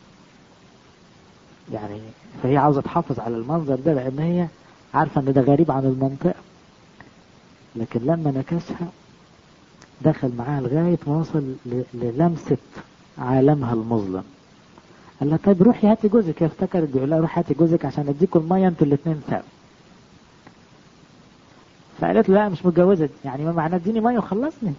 يعني فهي عاوزة تحافظ على المنظر ده لأن هي عارفة إن ده غريب عن المنطقة لكن لما نكسها دخل معاها لغاية ما وصل للمسة عالمها المظلم قال لها طيب روحي هاتي جوزك هي افتكرت بيقول لها روحي هاتي جوزك عشان اديكوا المية انتوا الاثنين سوا فقالت له لا مش متجوزة يعني ما معناه اديني مية وخلصني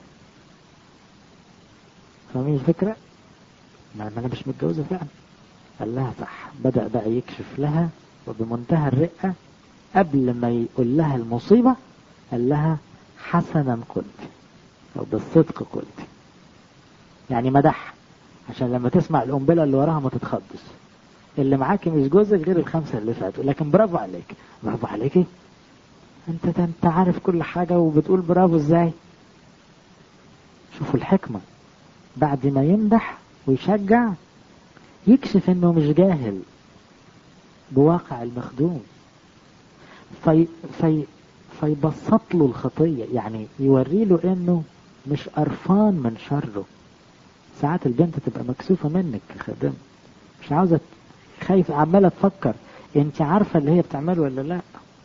فاهمين الفكرة؟ ما انا مش متجوزة فعلا قال لها صح بدأ بقى يكشف لها وبمنتهى الرقة قبل ما يقول لها المصيبة قال لها حسنا قلت أو بالصدق قلت يعني مدح عشان لما تسمع القنبلة اللي وراها ما تتخضش اللي معاكي مش جوزك غير الخمسة اللي فاتوا لكن برافو عليك برافو عليكي انت ده انت عارف كل حاجة وبتقول برافو ازاي شوفوا الحكمة بعد ما يمدح ويشجع يكشف انه مش جاهل بواقع المخدوم في في فيبسط له الخطية يعني يوري له انه مش قرفان من شره ساعات البنت تبقى مكسوفة منك خدم مش عاوزة خايفة عمالة تفكر انت عارفة اللي هي بتعمله ولا لا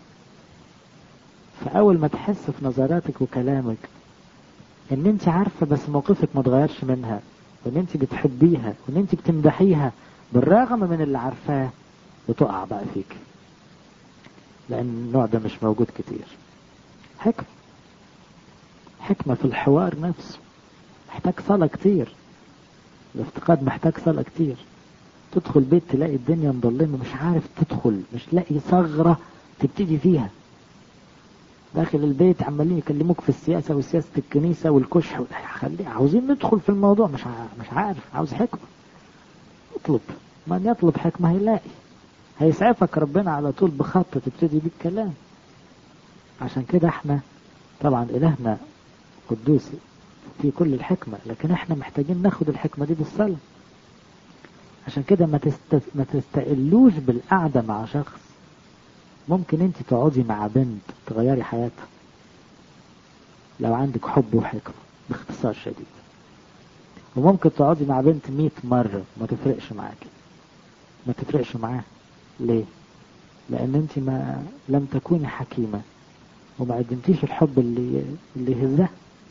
فاول ما تحس في نظراتك وكلامك ان انت عارفة بس موقفك ما تغيرش منها وان انت بتحبيها وان انت بتمدحيها بالرغم من اللي عارفاه بتقع بقى فيك لان النوع ده مش موجود كتير حكمة حكمة في الحوار نفسه محتاج صلاة كتير الافتقاد محتاج صلاة كتير تدخل بيت تلاقي الدنيا مظلمة مش عارف تدخل مش لاقي ثغرة تبتدي فيها داخل البيت عمالين يكلموك في السياسة وسياسة الكنيسة والكشح خلي عاوزين ندخل في الموضوع مش مش عارف عاوز حكمة اطلب من يطلب حكمة هيلاقي هيسعفك ربنا على طول بخط تبتدي بيه الكلام عشان كده احنا طبعا الهنا قدوس في كل الحكمة لكن احنا محتاجين ناخد الحكمة دي بالصلاة عشان كده ما, تست... ما تستقلوش بالقعدة مع شخص ممكن انت تقعدي مع بنت تغيري حياتها لو عندك حب وحكمة باختصار شديد وممكن تقعدي مع بنت مئة مرة ما تفرقش معاكي ما تفرقش معاها ليه لان انت ما لم تكوني حكيمة وما قدمتيش الحب اللي اللي يهزها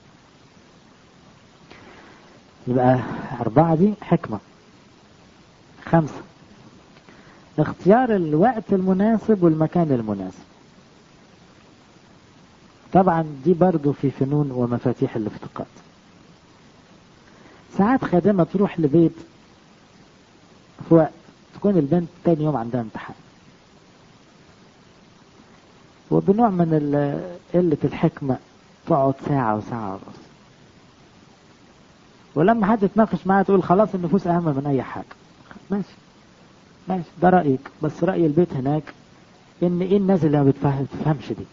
يبقى أربعة دي حكمة خمسة اختيار الوقت المناسب والمكان المناسب طبعا دي برضو في فنون ومفاتيح الافتقاد ساعات خادمة تروح لبيت في وقت تكون البنت تاني يوم عندها امتحان وبنوع من قلة الحكمة تقعد ساعة وساعة ونص ولما حد يتناقش معاها تقول خلاص النفوس أهم من أي حاجة ماشي ماشي ده رأيك بس رأي البيت هناك إن إيه الناس اللي ما بتفهمش دي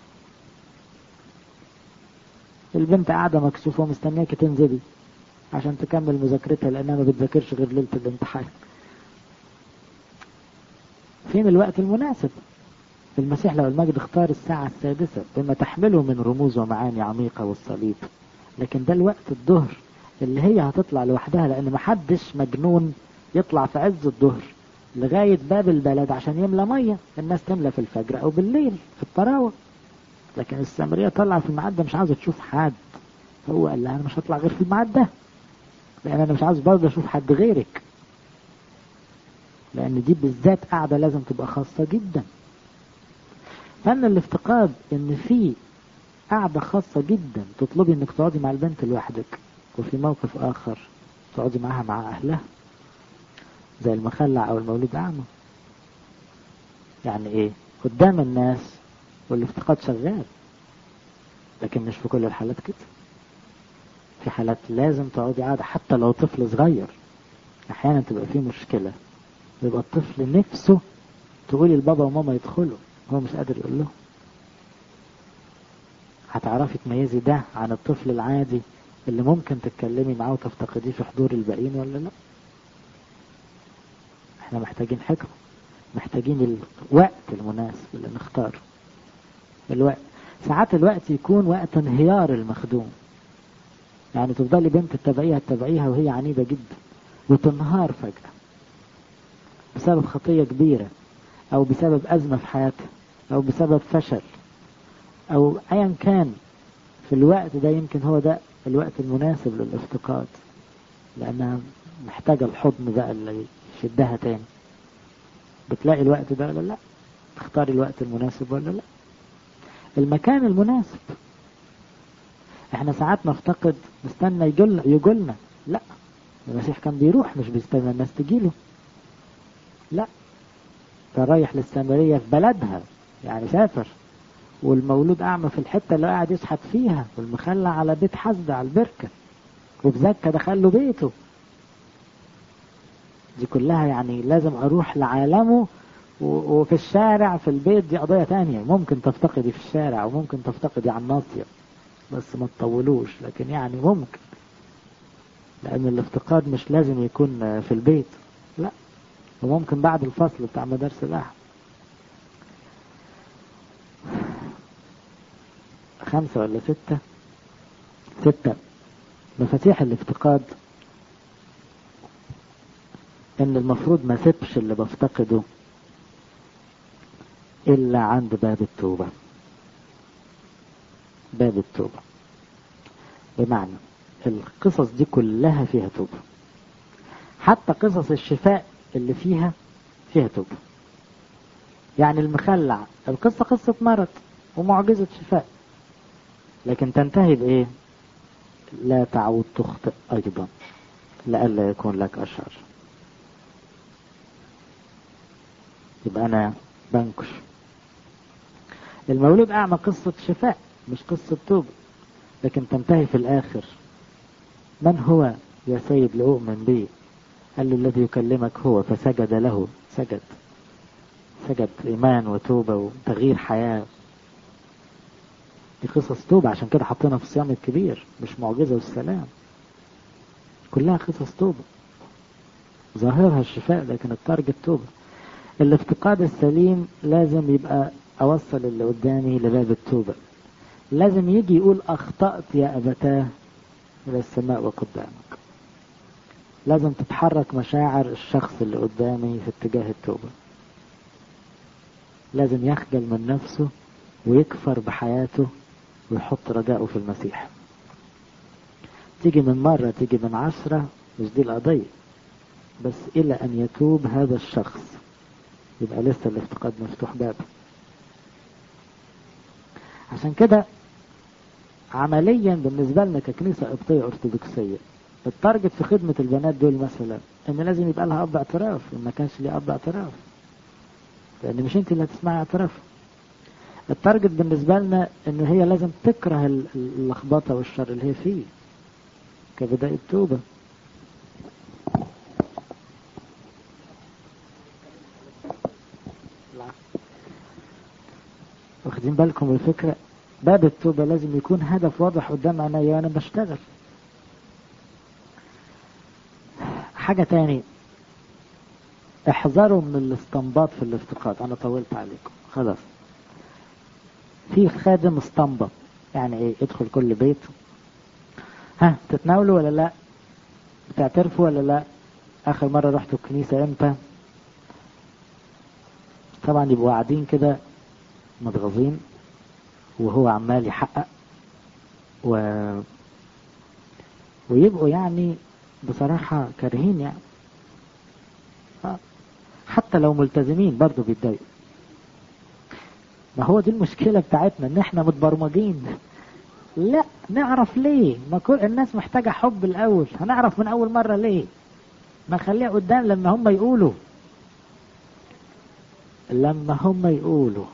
البنت قاعدة مكسوفة ومستنياك تنزلي عشان تكمل مذاكرتها لأنها ما بتذاكرش غير ليلة الامتحان فين الوقت المناسب المسيح لو المجد اختار الساعة السادسة بما تحمله من رموز ومعاني عميقة والصليب لكن ده الوقت الظهر اللي هي هتطلع لوحدها لأن محدش مجنون يطلع في عز الظهر لغاية باب البلد عشان يملى مية الناس تملى في الفجر أو بالليل في الطراوة لكن السامرية طلع في الميعاد ده مش عاوزة تشوف حد هو قال لها أنا مش هطلع غير في الميعاد ده لأن أنا مش عاوز برضه أشوف حد غيرك لأن دي بالذات قاعدة لازم تبقى خاصة جدا فن الافتقاد إن في قاعدة خاصة جدا تطلبي إنك تقعدي مع البنت لوحدك وفي موقف آخر تقعدي معاها مع أهلها زي المخلع أو المولود أعمى يعني إيه قدام الناس والافتقاد شغال لكن مش في كل الحالات كده في حالات لازم تقعدي قاعدة حتى لو طفل صغير أحيانا تبقى فيه مشكلة يبقى الطفل نفسه تقولي لبابا وماما يدخلوا هو مش قادر يقول له هتعرفي تميزي ده عن الطفل العادي اللي ممكن تتكلمي معاه وتفتقديه في حضور الباقيين ولا لا احنا محتاجين حكمة محتاجين الوقت المناسب اللي نختاره الوقت ساعات الوقت يكون وقت انهيار المخدوم يعني تفضلي بنت تتابعيها تتابعيها وهي عنيدة جدا وتنهار فجأة بسبب خطية كبيرة أو بسبب أزمة في حياتها أو بسبب فشل أو أيا كان في الوقت ده يمكن هو ده الوقت المناسب للافتقاد لأنها محتاجة الحضن بقى اللي يشدها تاني بتلاقي الوقت ده ولا لا تختاري الوقت المناسب ولا لا المكان المناسب احنا ساعات نفتقد نستنى يجولنا يجولنا لا المسيح كان بيروح مش بيستنى الناس تجيله لا كان رايح للسامرية في بلدها يعني سافر والمولود أعمى في الحتة اللي قاعد يشحت فيها والمخلع على بيت حسد على البركة وبزكى دخل له بيته دي كلها يعني لازم أروح لعالمه وفي الشارع في البيت دي قضية تانية ممكن تفتقدي في الشارع وممكن تفتقدي على الناصية بس ما تطولوش لكن يعني ممكن لأن الافتقاد مش لازم يكون في البيت لا وممكن بعد الفصل بتاع مدارس الأحد خمسة ولا ستة ستة مفاتيح الافتقاد ان المفروض ما سيبش اللي بفتقده الا عند باب التوبة باب التوبة بمعنى القصص دي كلها فيها توبة حتى قصص الشفاء اللي فيها فيها توبة يعني المخلع القصة قصة مرض ومعجزة شفاء لكن تنتهي بإيه لا تعود تخطئ أيضا لئلا يكون لك أشر يبقى أنا بنكش المولود أعمى قصة شفاء مش قصة توبة لكن تنتهي في الآخر من هو يا سيد لأؤمن به قال له الذي يكلمك هو فسجد له سجد سجد إيمان وتوبة وتغيير حياة دي قصص توبة عشان كده حطينا في الصيام الكبير مش معجزة والسلام كلها قصص توبة ظاهرها الشفاء لكن التارجت توبة الافتقاد السليم لازم يبقى أوصل اللي قدامي لباب التوبة لازم يجي يقول أخطأت يا أبتاه إلى السماء وقدامك لازم تتحرك مشاعر الشخص اللي قدامي في اتجاه التوبة لازم يخجل من نفسه ويكفر بحياته ويحط رجاءه في المسيح تيجي من مرة تيجي من عشرة مش دي القضية بس إلى أن يتوب هذا الشخص يبقى لسه الافتقاد مفتوح بابه عشان كده عمليا بالنسبة لنا ككنيسة قبطية أرثوذكسية التارجت في خدمة البنات دول مثلا ان لازم يبقى لها اب اعتراف ان ما كانش ليه اب اعتراف لان مش انت اللي هتسمعي اعتراف التارجت بالنسبة لنا ان هي لازم تكره اللخبطة والشر اللي هي فيه كبداية توبة واخدين بالكم الفكرة باب التوبة لازم يكون هدف واضح قدام عينيا وانا بشتغل حاجة تاني احذروا من الاستنباط في الافتقاد انا طولت عليكم خلاص في خادم استنبط يعني ايه ادخل كل بيت ها تتناولوا ولا لا بتعترفوا ولا لا اخر مرة رحتوا الكنيسة امتى طبعا يبقوا قاعدين كده متغاظين وهو عمال يحقق و... ويبقوا يعني بصراحة كارهين يعني حتى لو ملتزمين برضو بيتضايقوا ما هو دي المشكلة بتاعتنا ان احنا متبرمجين لا نعرف ليه ما كل الناس محتاجة حب الاول هنعرف من اول مرة ليه ما خليها قدام لما هم يقولوا لما هم يقولوا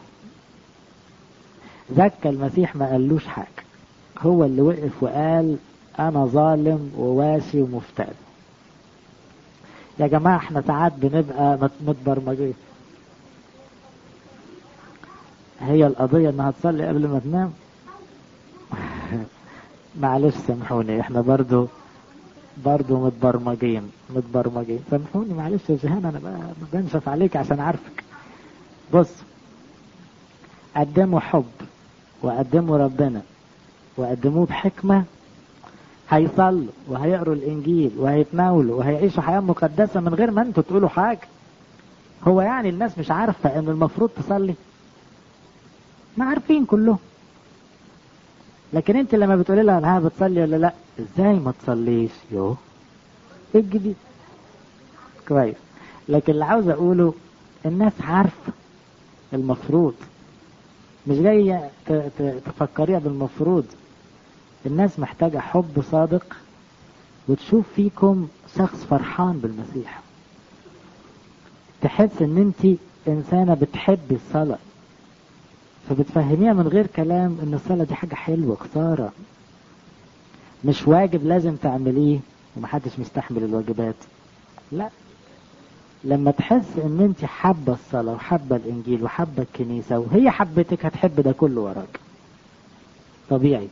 زكى المسيح ما قالوش حاجة هو اللي وقف وقال انا ظالم وواسي ومفتري يا جماعة احنا ساعات بنبقى متبرمجين هي القضية انها تصلي قبل ما تنام معلش سامحوني احنا برضو برضو متبرمجين متبرمجين سامحوني معلش يا جهان انا بنشف عليك عشان عارفك بص قدموا حب وقدموا ربنا وقدموه بحكمة هيصلوا وهيقروا الانجيل وهيتناولوا وهيعيشوا حياة مقدسة من غير ما انتوا تقولوا حاجة هو يعني الناس مش عارفة ان المفروض تصلي ما عارفين كلهم لكن انت لما بتقولي لها ها بتصلي ولا لا ازاي ما تصليش يو ايه الجديد كويس لكن اللي عاوز اقوله الناس عارفة المفروض مش جاية تفكريها بالمفروض الناس محتاجة حب صادق وتشوف فيكم شخص فرحان بالمسيح تحس ان انت انسانة بتحبي الصلاة فبتفهميها من غير كلام ان الصلاة دي حاجة حلوة خسارة مش واجب لازم تعمليه ومحدش مستحمل الواجبات لا لما تحس ان انت حابة الصلاة وحابة الانجيل وحابة الكنيسة وهي حبتك هتحب ده كله وراك طبيعي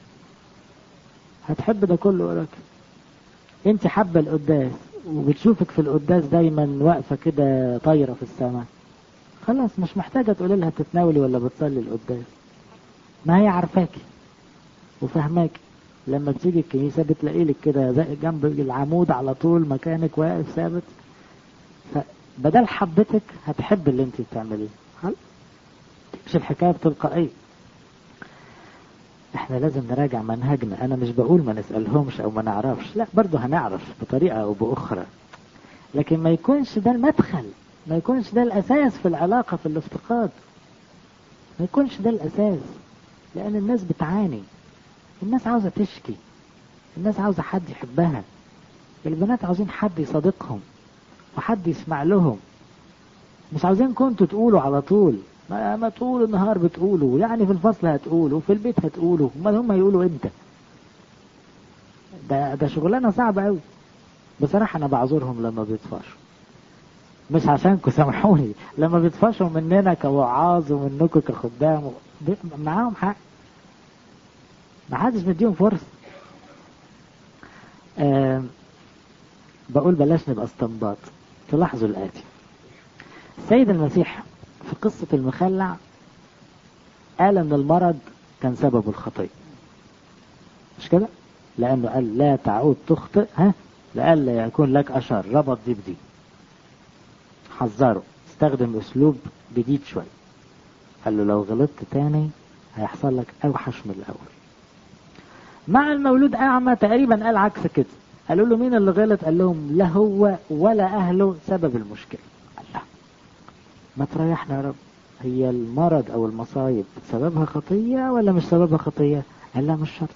هتحب ده كله وراك انت حابة القداس وبتشوفك في القداس دايما واقفة كده طايرة في السماء خلاص مش محتاجة تقولي لها تتناولي ولا بتصلي القداس ما هي عارفاكي وفهماكي لما بتيجي الكنيسة بتلاقي لك كده جنب العمود على طول مكانك واقف ثابت فبدل حبتك هتحب اللي انت بتعمليه مش الحكاية بتلقائية احنا لازم نراجع منهجنا انا مش بقول ما نسألهمش او ما نعرفش لا برضو هنعرف بطريقة او باخرى لكن ما يكونش ده المدخل ما يكونش ده الاساس في العلاقة في الافتقاد ما يكونش ده الاساس لان الناس بتعاني الناس عاوزة تشكي الناس عاوزة حد يحبها البنات عاوزين حد يصادقهم وحد يسمع لهم مش عاوزين كنتوا تقولوا على طول ما, ما طول النهار بتقولوا يعني في الفصل هتقولوا في البيت هتقولوا امال هم يقولوا امتى ده ده شغلانه صعبه قوي بصراحه انا بعذرهم لما بيطفشوا مش عشانكم سامحوني لما بيطفشوا مننا كوعاظ ومنكم كخدام معاهم حق ما حدش مديهم فرصه أه بقول بلاش نبقى استنباط تلاحظوا الآتي السيد المسيح في قصة المخلع قال ان المرض كان سبب الخطية مش كده لانه قال لا تعود تخطئ ها لألا يكون لك أشر ربط دي بدي حذره استخدم اسلوب جديد شوية قال له لو غلطت تاني هيحصل لك اوحش من الاول مع المولود اعمى تقريبا قال عكس كده قالوا له مين اللي غلط قال لهم لا هو ولا اهله سبب المشكلة الله ما تريحنا يا رب هي المرض او المصايب سببها خطية ولا مش سببها خطية قال لا مش شرط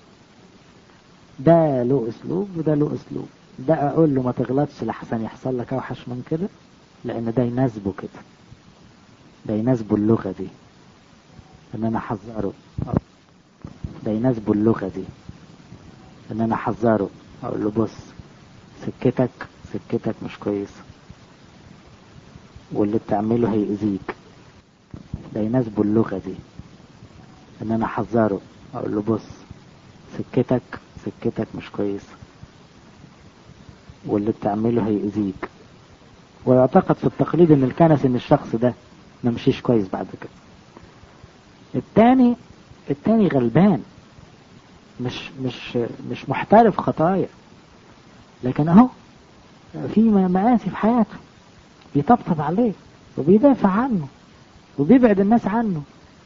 ده له اسلوب وده له اسلوب ده اقول له ما تغلطش لحسن يحصل لك اوحش من كده لان ده يناسبه كده ده يناسبه اللغة دي ان انا احذره ده يناسبه اللغة دي ان انا احذره اقول له بص سكتك سكتك مش كويسة واللي بتعمله هيأذيك ده يناسبه اللغة دي ان انا احذره اقول له بص سكتك سكتك مش كويسة واللي بتعمله هيأذيك ويعتقد في التقليد ان الكنس ان الشخص ده ما مشيش كويس بعد كده التاني التاني غلبان مش مش مش محترف خطايا لكن اهو في مآسي في حياته بيطبطب عليه وبيدافع عنه وبيبعد الناس عنه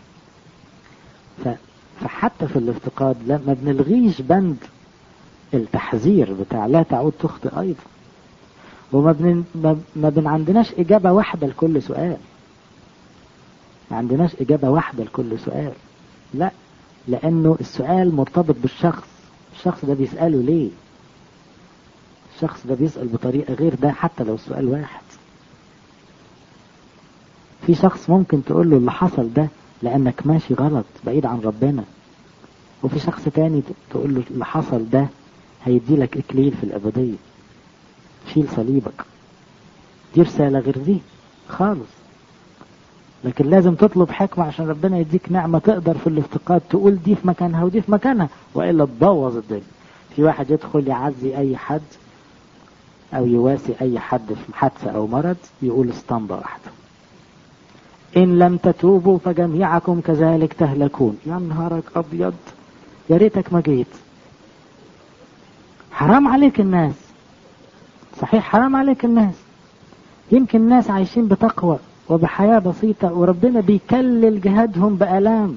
فحتى في الافتقاد لا ما بنلغيش بند التحذير بتاع لا تعود تخطئ ايضا وما بن ما بن عندناش اجابه واحده لكل سؤال ما عندناش اجابه واحده لكل سؤال لا لانه السؤال مرتبط بالشخص الشخص ده بيساله ليه الشخص ده بيسال بطريقه غير ده حتى لو السؤال واحد في شخص ممكن تقول له اللي حصل ده لانك ماشي غلط بعيد عن ربنا وفي شخص تاني تقول له اللي حصل ده هيدي لك اكليل في الابديه شيل صليبك دي رساله غير دي خالص لكن لازم تطلب حكمة عشان ربنا يديك نعمة تقدر في الافتقاد تقول دي في مكانها ودي في مكانها وإلا تبوظ الدنيا في واحد يدخل يعزي أي حد أو يواسي أي حد في حادثة أو مرض يقول اسطمبة واحدة إن لم تتوبوا فجميعكم كذلك تهلكون يا نهارك أبيض يا ريتك ما جيت حرام عليك الناس صحيح حرام عليك الناس يمكن الناس عايشين بتقوى وبحياة بسيطة وربنا بيكلل جهادهم بألام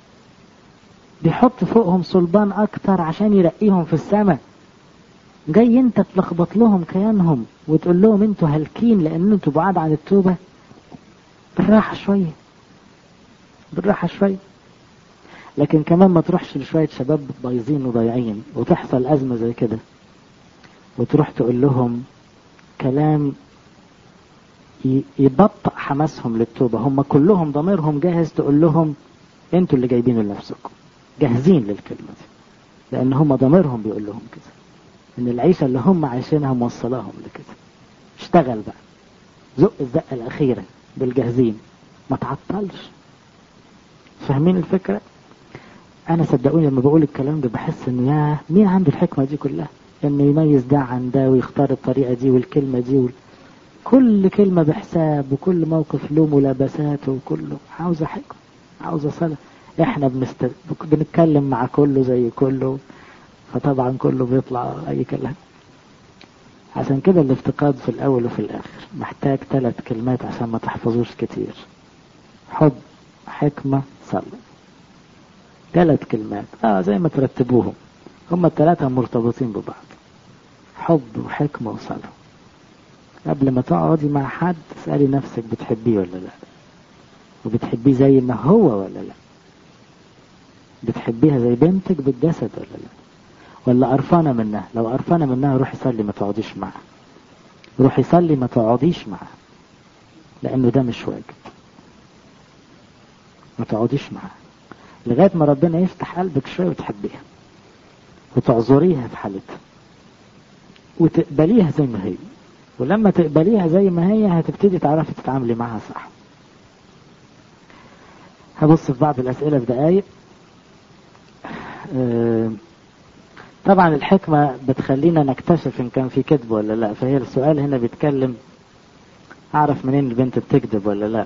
بيحط فوقهم صلبان أكتر عشان يرقيهم في السماء جاي انت تلخبط لهم كيانهم وتقول لهم انتوا هالكين لان انتوا بعاد عن التوبة بالراحة شوية بالراحة شوية لكن كمان ما تروحش لشوية شباب بايظين وضايعين وتحصل أزمة زي كده وتروح تقول لهم كلام يبطئ حماسهم للتوبة هم كلهم ضميرهم جاهز تقول لهم انتوا اللي جايبينه لنفسكم جاهزين للكلمة دي لأن هم ضميرهم بيقول لهم كده إن العيشة اللي هم عايشينها موصلاهم لكده اشتغل بقى زق الزقة الأخيرة بالجاهزين ما تعطلش فاهمين الفكرة أنا صدقوني لما بقول الكلام ده بحس إنه يا مين عنده الحكمة دي كلها إنه يميز ده عن ده ويختار الطريقة دي والكلمة دي وال... كل كلمة بحساب وكل موقف له ملابساته وكله عاوزة حكمة عاوزة صلاة احنا بنست... بنتكلم مع كله زي كله فطبعا كله بيطلع اي كلام عشان كده الافتقاد في الاول وفي الاخر محتاج ثلاث كلمات عشان ما تحفظوش كتير حب حكمة صلاة ثلاث كلمات اه زي ما ترتبوهم هم الثلاثة مرتبطين ببعض حب وحكمة وصلاة قبل ما تقعدي مع حد اسألي نفسك بتحبيه ولا لا وبتحبيه زي ما هو ولا لا بتحبيها زي بنتك بالجسد ولا لا ولا قرفانة منها لو قرفانة منها روحي صلي ما تقعديش معها روحي صلي ما تقعديش معها لأنه ده مش واجب ما تقعديش معها لغاية ما ربنا يفتح قلبك شوية وتحبيها وتعذريها في حالتها وتقبليها زي ما هي ولما تقبليها زي ما هي هتبتدي تعرفي تتعاملي معها صح هبص في بعض الأسئلة في دقايق أه طبعا الحكمة بتخلينا نكتشف إن كان في كذب ولا لا فهي السؤال هنا بيتكلم أعرف منين البنت بتكذب ولا لا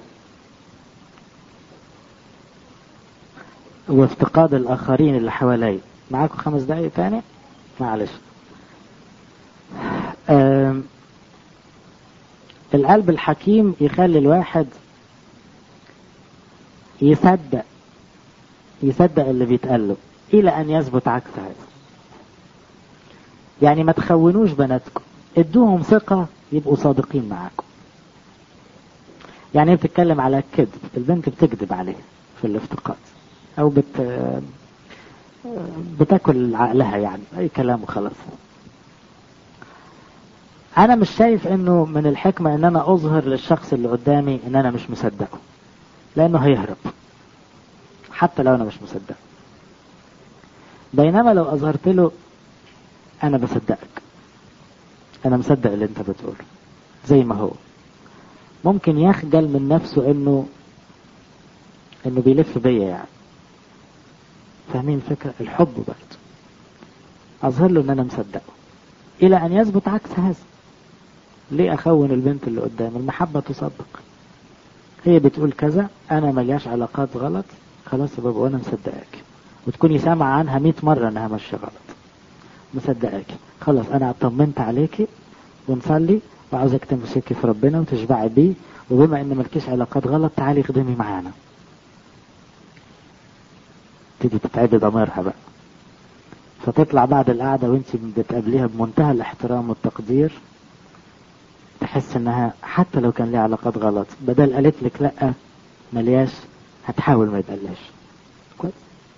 وافتقاد الآخرين اللي حوالي معاكم خمس دقايق تاني معلش أه القلب الحكيم يخلي الواحد يصدق يصدق اللي بيتقال له إلى أن يثبت عكس هذا يعني ما تخونوش بناتكم ادوهم ثقة يبقوا صادقين معاكم يعني هي بتتكلم على الكذب البنت بتكذب عليه في الافتقاد او بت بتاكل عقلها يعني اي كلام وخلاص انا مش شايف انه من الحكمة ان انا اظهر للشخص اللي قدامي ان انا مش مصدقه لانه هيهرب حتى لو انا مش مصدقه بينما لو اظهرت له انا بصدقك انا مصدق اللي انت بتقوله زي ما هو ممكن يخجل من نفسه انه انه بيلف بيا يعني فاهمين الفكرة الحب برضه اظهر له ان انا مصدقه الى ان يثبت عكس هذا ليه اخون البنت اللي قدامي المحبة تصدق هي بتقول كذا انا ملياش علاقات غلط خلاص يا بابا وانا مصدقاك وتكوني سامعة عنها 100 مرة انها ماشية غلط مصدقاك خلاص انا اطمنت عليكي ونصلي وعاوزك تمسكي في ربنا وتشبعي بيه وبما ان مالكيش علاقات غلط تعالي خدمي معانا تيجي تتعبي ضميرها بقى فتطلع بعد القعدة وانت بتقابليها بمنتهى الاحترام والتقدير تحس انها حتى لو كان ليها علاقات غلط بدل قالت لك لا ملياش هتحاول ما يبقاش كويس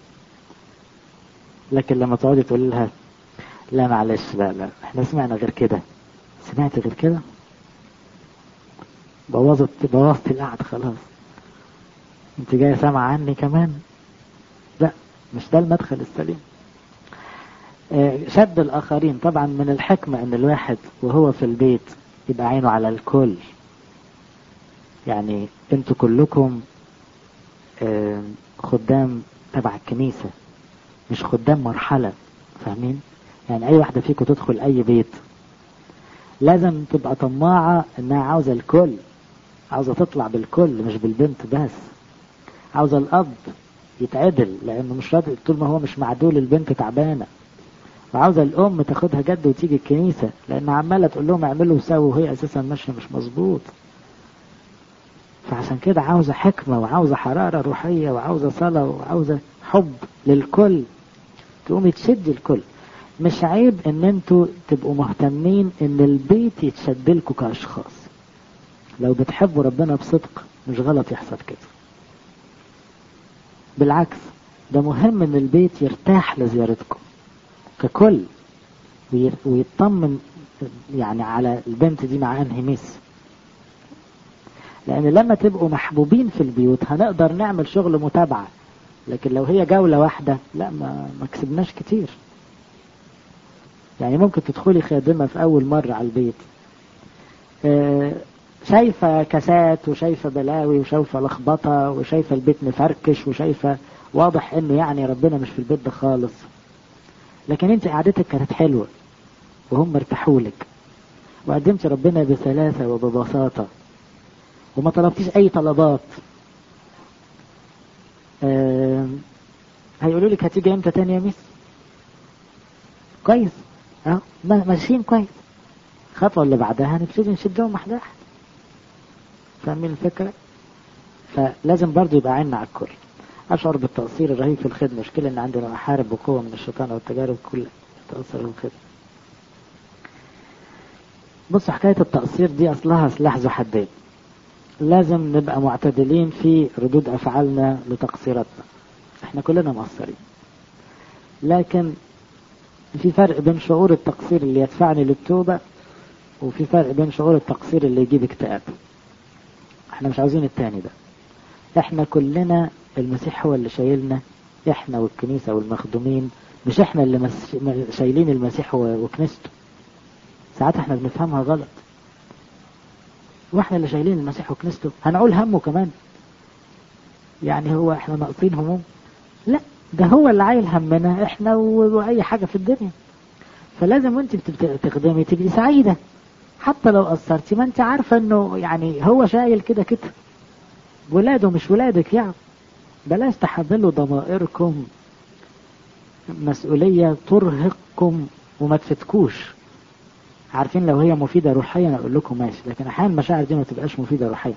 لكن لما تقعدي تقول لها لا معلش لا لا احنا سمعنا غير كده سمعت غير كده بوظت بوظت القعدة خلاص انت جاية سامعة عني كمان لا مش ده المدخل السليم شد الآخرين طبعا من الحكمة ان الواحد وهو في البيت يبقى عينه على الكل يعني انتوا كلكم خدام تبع الكنيسة مش خدام مرحلة فاهمين يعني اي واحدة فيكم تدخل اي بيت لازم تبقى طماعة انها عاوزة الكل عاوزة تطلع بالكل مش بالبنت بس عاوزة الاب يتعدل لانه مش راضي طول ما هو مش معدول البنت تعبانة وعاوزة الام تاخدها جد وتيجي الكنيسة لان عمالة تقول لهم اعملوا وسووا وهي اساسا ماشية مش مظبوط فعشان كده عاوزة حكمة وعاوزة حرارة روحية وعاوزة صلاة وعاوزة حب للكل تقومي تشد الكل مش عيب ان انتوا تبقوا مهتمين ان البيت يتشد لكم كاشخاص لو بتحبوا ربنا بصدق مش غلط يحصل كده بالعكس ده مهم ان البيت يرتاح لزيارتكم ككل ويطمن يعني على البنت دي مع انهي ميس لان لما تبقوا محبوبين في البيوت هنقدر نعمل شغل متابعة لكن لو هي جولة واحدة لا ما, ما كسبناش كتير يعني ممكن تدخلي خادمة في أول مرة على البيت شايفة كاسات وشايفة بلاوي وشايفة لخبطة وشايفة البيت مفركش وشايفة واضح انه يعني ربنا مش في البيت ده خالص لكن انت قعدتك كانت حلوة وهم ارتاحوا لك وقدمت ربنا بسلاسة وببساطة وما طلبتيش اي طلبات أه هيقولوا لك هتيجي امتى تاني يا ميس كويس اه ماشيين كويس الخطوة اللي بعدها هنبتدي نشدهم واحدة واحدة فاهمين الفكرة فلازم برضو يبقى عيننا على الكل أشعر بالتقصير الرهيب في الخدمة مشكلة إن عندنا محارب وقوة من الشيطان والتجارب كلها تأثر في الخدمة بص حكاية التقصير دي أصلها سلاح ذو حدين لازم نبقى معتدلين في ردود أفعالنا لتقصيراتنا احنا كلنا مقصرين لكن في فرق بين شعور التقصير اللي يدفعني للتوبة وفي فرق بين شعور التقصير اللي يجيب اكتئاب احنا مش عاوزين التاني ده احنا كلنا المسيح هو اللي شايلنا احنا والكنيسة والمخدومين مش احنا اللي مس... شايلين المسيح وكنيسته ساعات احنا بنفهمها غلط واحنا اللي شايلين المسيح وكنيسته هنقول همه كمان يعني هو احنا ناقصين هموم لا ده هو اللي عايل همنا احنا واي حاجة في الدنيا فلازم وانت بتخدمي تبقي سعيدة حتى لو قصرتي ما انت عارفة انه يعني هو شايل كده كده ولاده مش ولادك يعني بلاش تحملوا ضمائركم مسؤولية ترهقكم وما تفتكوش عارفين لو هي مفيدة روحيا اقول لكم ماشي لكن احيانا المشاعر دي ما تبقاش مفيدة روحيا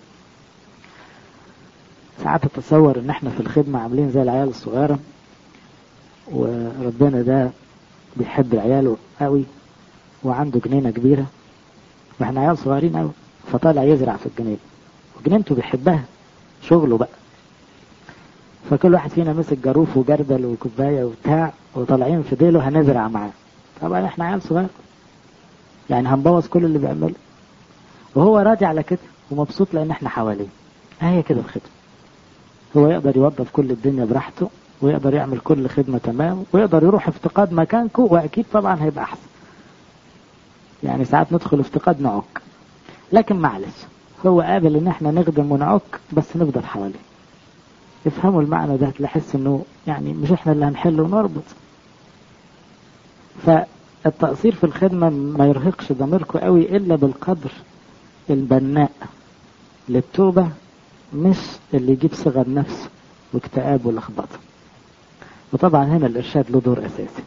ساعات اتصور ان احنا في الخدمة عاملين زي العيال الصغيرة وربنا ده بيحب العيال قوي وعنده جنينة كبيرة واحنا عيال صغيرين قوي فطالع يزرع في الجنينة وجنينته بيحبها شغله بقى فكل واحد فينا مسك جاروف وجردل وكوباية وبتاع وطالعين في ديله هنزرع معاه طبعا احنا عيال صغير يعني هنبوظ كل اللي بيعمله وهو راضي على كده ومبسوط لان احنا حواليه هي كده الخدمة هو يقدر يوظف كل الدنيا براحته ويقدر يعمل كل خدمة تمام ويقدر يروح افتقاد مكانكم واكيد طبعا هيبقى احسن يعني ساعات ندخل افتقاد نعك لكن معلش هو قابل ان احنا نخدم ونعك بس نفضل حواليه افهموا المعنى ده تحس انه يعني مش احنا اللي هنحل ونربط التقصير في الخدمة ما يرهقش ضميركم قوي إلا بالقدر البناء للتوبة مش اللي يجيب صغر نفس واكتئاب ولخبطة وطبعا هنا الإرشاد له دور أساسي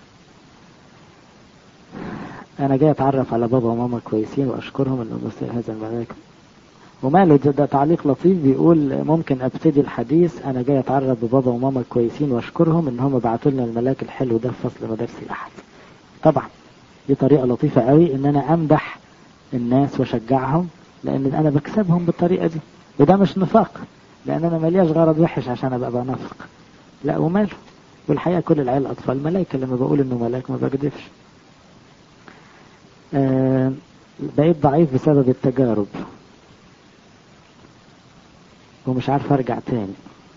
أنا جاي أتعرف على بابا وماما كويسين وأشكرهم إنه مثل هذا الملاك وماله ده, ده تعليق لطيف بيقول ممكن أبتدي الحديث أنا جاي أتعرف ببابا وماما كويسين وأشكرهم إن هم بعتوا لنا الملاك الحلو ده في فصل مدارس الأحد طبعا دي طريقة لطيفة قوي إن أنا أمدح الناس وأشجعهم لأن أنا بكسبهم بالطريقة دي وده مش نفاق لأن أنا ملياش غرض وحش عشان أبقى بنافق لا وماله والحقيقة كل العيال أطفال ملايكة لما بقول إنه ملاك ما بكذبش آه بقيت ضعيف بسبب التجارب ومش عارف ارجع تاني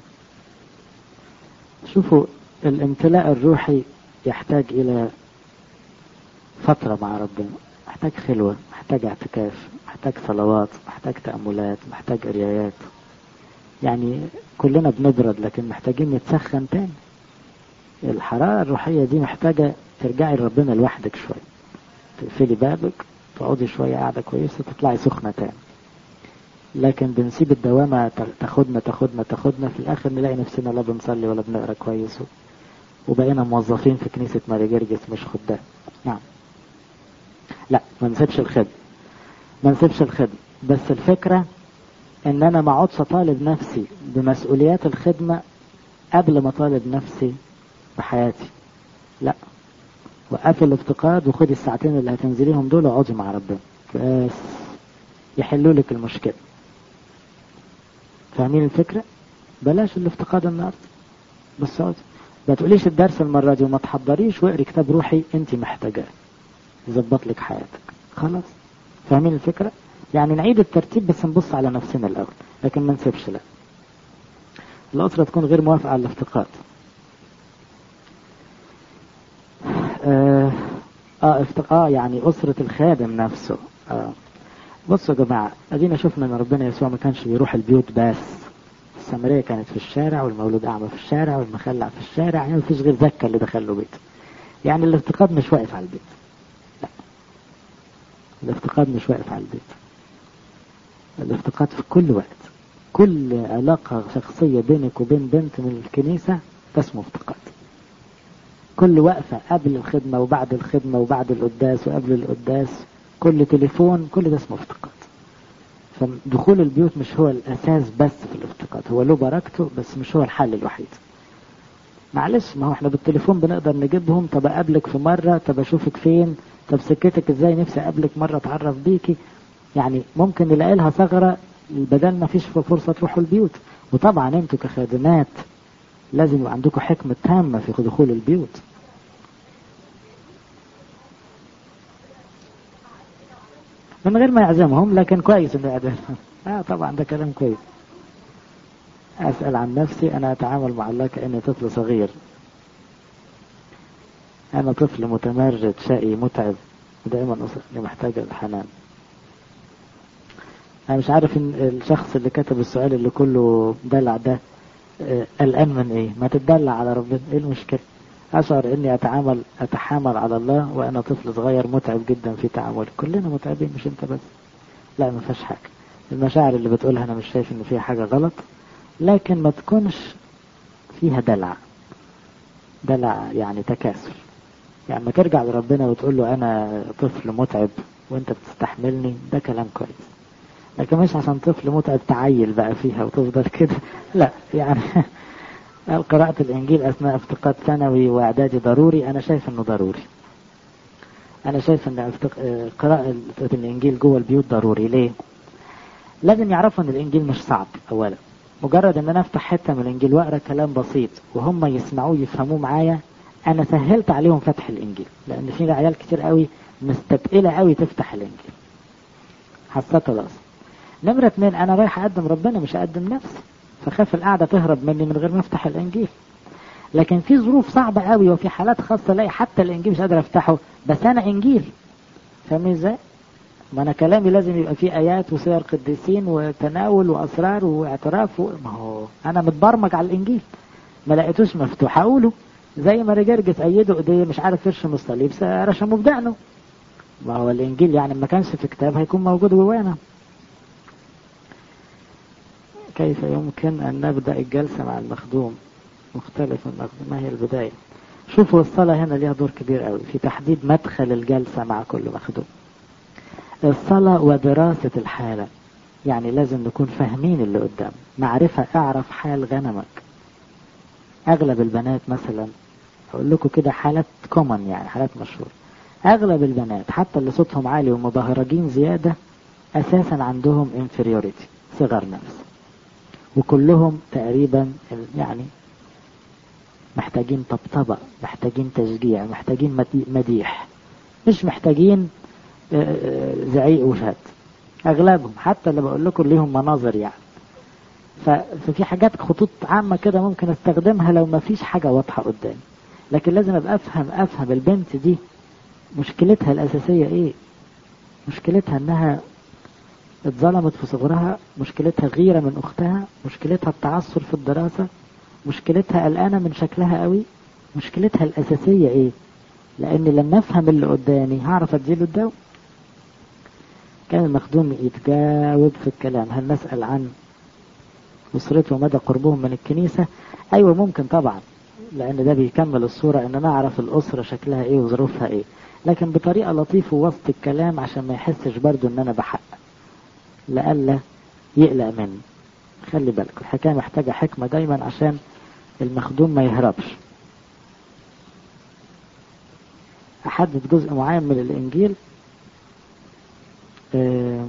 شوفوا الامتلاء الروحي يحتاج الى فترة مع ربنا محتاج خلوة محتاج اعتكاف محتاج صلوات محتاج تأملات محتاج قرايات يعني كلنا بنبرد لكن محتاجين نتسخن تاني الحرارة الروحية دي محتاجة ترجعي لربنا لوحدك شوية تقفلي بابك تقعدي شوية قاعدة كويسة تطلعي سخنة تاني لكن بنسيب الدوامة تاخدنا تاخدنا تاخدنا في الآخر نلاقي نفسنا لا بنصلي ولا بنقرا كويس وبقينا موظفين في كنيسة ماري جرجس مش خدام نعم لا ما نسيبش الخدمة ما نسيبش الخدمة بس الفكرة ان انا ما اقعدش اطالب نفسي بمسؤوليات الخدمة قبل ما اطالب نفسي بحياتي لا وقفي الافتقاد وخدي الساعتين اللي هتنزليهم دول واقعدي مع ربنا بس يحلوا لك المشكلة فاهمين الفكرة بلاش الافتقاد النهاردة بس اقعدي ما تقوليش الدرس المرة دي وما تحضريش واقري كتاب روحي انت محتاجاه يظبط لك حياتك خلاص فاهمين الفكرة يعني نعيد الترتيب بس نبص على نفسنا الأول لكن ما نسيبش لا الأسرة تكون غير موافقة على الافتقاد آه, آه, افتق... آه يعني أسرة الخادم نفسه آه بصوا يا جماعة أدينا شفنا إن ربنا يسوع ما كانش بيروح البيوت بس السامرية كانت في الشارع والمولود أعمى في الشارع والمخلع في الشارع يعني مفيش غير زكا اللي دخل له بيته يعني الافتقاد مش واقف على البيت لا الافتقاد مش واقف على البيت الافتقاد في كل وقت كل علاقة شخصية بينك وبين بنت من الكنيسة اسمه افتقاد كل وقفة قبل الخدمة وبعد الخدمة وبعد القداس وقبل القداس كل تليفون كل ده اسمه افتقاد فدخول البيوت مش هو الأساس بس في الافتقاد هو له بركته بس مش هو الحل الوحيد معلش ما هو احنا بالتليفون بنقدر نجيبهم طب اقابلك في مرة طب اشوفك فين طب سكتك ازاي نفسي اقابلك مرة اتعرف بيكي يعني ممكن نلاقي لها ثغرة بدل ما فيش فرصة تروحوا البيوت وطبعا انتوا كخادمات لازم يبقى عندكم حكمة تامة في دخول البيوت من غير ما يعزمهم لكن كويس انه يعزمهم اه طبعا ده كلام كويس اسأل عن نفسي انا اتعامل مع الله كأني طفل صغير انا طفل متمرد شقي متعب ودائما محتاج الحنان انا مش عارف ان الشخص اللي كتب السؤال اللي كله دلع ده قلقان من ايه ما تدلع على ربنا ايه المشكلة اشعر اني اتعامل اتحامل على الله وانا طفل صغير متعب جدا في تعاملي كلنا متعبين مش انت بس لا ما فيهاش حاجة المشاعر اللي بتقولها انا مش شايف ان فيها حاجة غلط لكن ما تكونش فيها دلع دلع يعني تكاسل يعني ما ترجع لربنا وتقول له انا طفل متعب وانت بتستحملني ده كلام كويس لكن مش عشان طفل متعب تعيل بقى فيها وتفضل كده لا يعني قراءة الإنجيل أثناء افتقاد ثانوي وإعدادي ضروري أنا شايف إنه ضروري أنا شايف إن قراءة الإنجيل جوه البيوت ضروري ليه؟ لازم يعرفوا إن الإنجيل مش صعب أولا مجرد إن أنا أفتح حتة من الإنجيل وأقرأ كلام بسيط وهم يسمعوه يفهموه معايا أنا سهلت عليهم فتح الإنجيل لأن في عيال كتير قوي مستثقلة قوي تفتح الإنجيل حسيت الأصل نمرة اتنين أنا رايح أقدم ربنا مش أقدم نفسي فخاف القعدة تهرب مني من غير ما افتح الانجيل لكن في ظروف صعبة قوي وفي حالات خاصة الاقي حتى الانجيل مش قادر افتحه بس انا انجيل فاهمين ازاي؟ ما انا كلامي لازم يبقى فيه ايات وسير قديسين وتناول واسرار واعتراف و... ما هو انا متبرمج على الانجيل ما لقيتوش مفتوح اقوله زي ما رجرجس ايده ايديه مش عارف يرشم الصليب رشمه بدقنه ما هو الانجيل يعني ما كانش في كتاب هيكون موجود جوانا كيف يمكن ان نبدا الجلسه مع المخدوم مختلف المخدوم ما هي البدايه شوفوا الصلاة هنا ليها دور كبير قوي في تحديد مدخل الجلسة مع كل مخدوم الصلاة ودراسة الحالة يعني لازم نكون فاهمين اللي قدام معرفة اعرف حال غنمك اغلب البنات مثلا اقول لكم كده حالات كومن يعني حالات مشهورة اغلب البنات حتى اللي صوتهم عالي ومبهرجين زيادة اساسا عندهم inferiority صغر نفس وكلهم تقريبا يعني محتاجين طبطبة محتاجين تشجيع محتاجين مديح مش محتاجين زعيق وشات اغلبهم حتى اللي بقول لكم ليهم مناظر يعني ففي حاجات خطوط عامة كده ممكن استخدمها لو ما فيش حاجة واضحة قدامي لكن لازم ابقى افهم افهم البنت دي مشكلتها الاساسية ايه مشكلتها انها اتظلمت في صغرها مشكلتها غيرة من اختها مشكلتها التعثر في الدراسة مشكلتها قلقانة من شكلها قوي مشكلتها الاساسية ايه لان لما افهم اللي قدامي هعرف اديله الدواء كان المخدوم يتجاوب في الكلام هل نسأل عن أسرته ومدى قربهم من الكنيسة أيوة ممكن طبعا لأن ده بيكمل الصورة إن نعرف الأسرة شكلها إيه وظروفها إيه لكن بطريقة لطيفة وسط الكلام عشان ما يحسش برضو إن أنا بحقق لألا يقلق مني خلي بالك الحكاية محتاجة حكمة دايما عشان المخدوم ما يهربش أحدد جزء معين من الإنجيل آه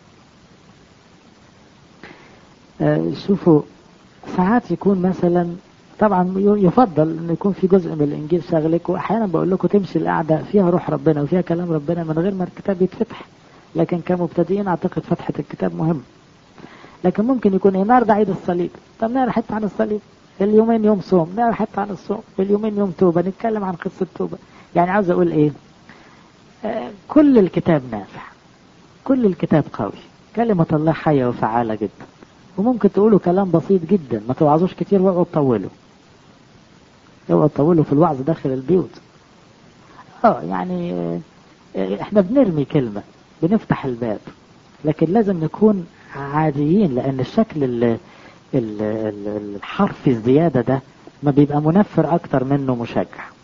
آه شوفوا ساعات يكون مثلا طبعا يفضل ان يكون في جزء من الانجيل شغلك واحيانا بقول لكم تمشي القعده فيها روح ربنا وفيها كلام ربنا من غير ما الكتاب يتفتح لكن كمبتدئين اعتقد فتحه الكتاب مهم لكن ممكن يكون ايه النهارده عيد الصليب طب نقرا حته عن الصليب اليومين يوم صوم نقرا حته عن الصوم اليومين يوم توبه نتكلم عن قصه توبه يعني عاوز اقول ايه آه كل الكتاب نافع كل الكتاب قوي كلمة الله حية وفعالة جدا وممكن تقولوا كلام بسيط جدا ما توعظوش كتير واقعدوا تطولوا اوعوا تطولوا في الوعظ داخل البيوت اه يعني اه احنا بنرمي كلمة بنفتح الباب لكن لازم نكون عاديين لان الشكل ال ال ال الحرفي الزيادة ده ما بيبقى منفر اكتر منه مشجع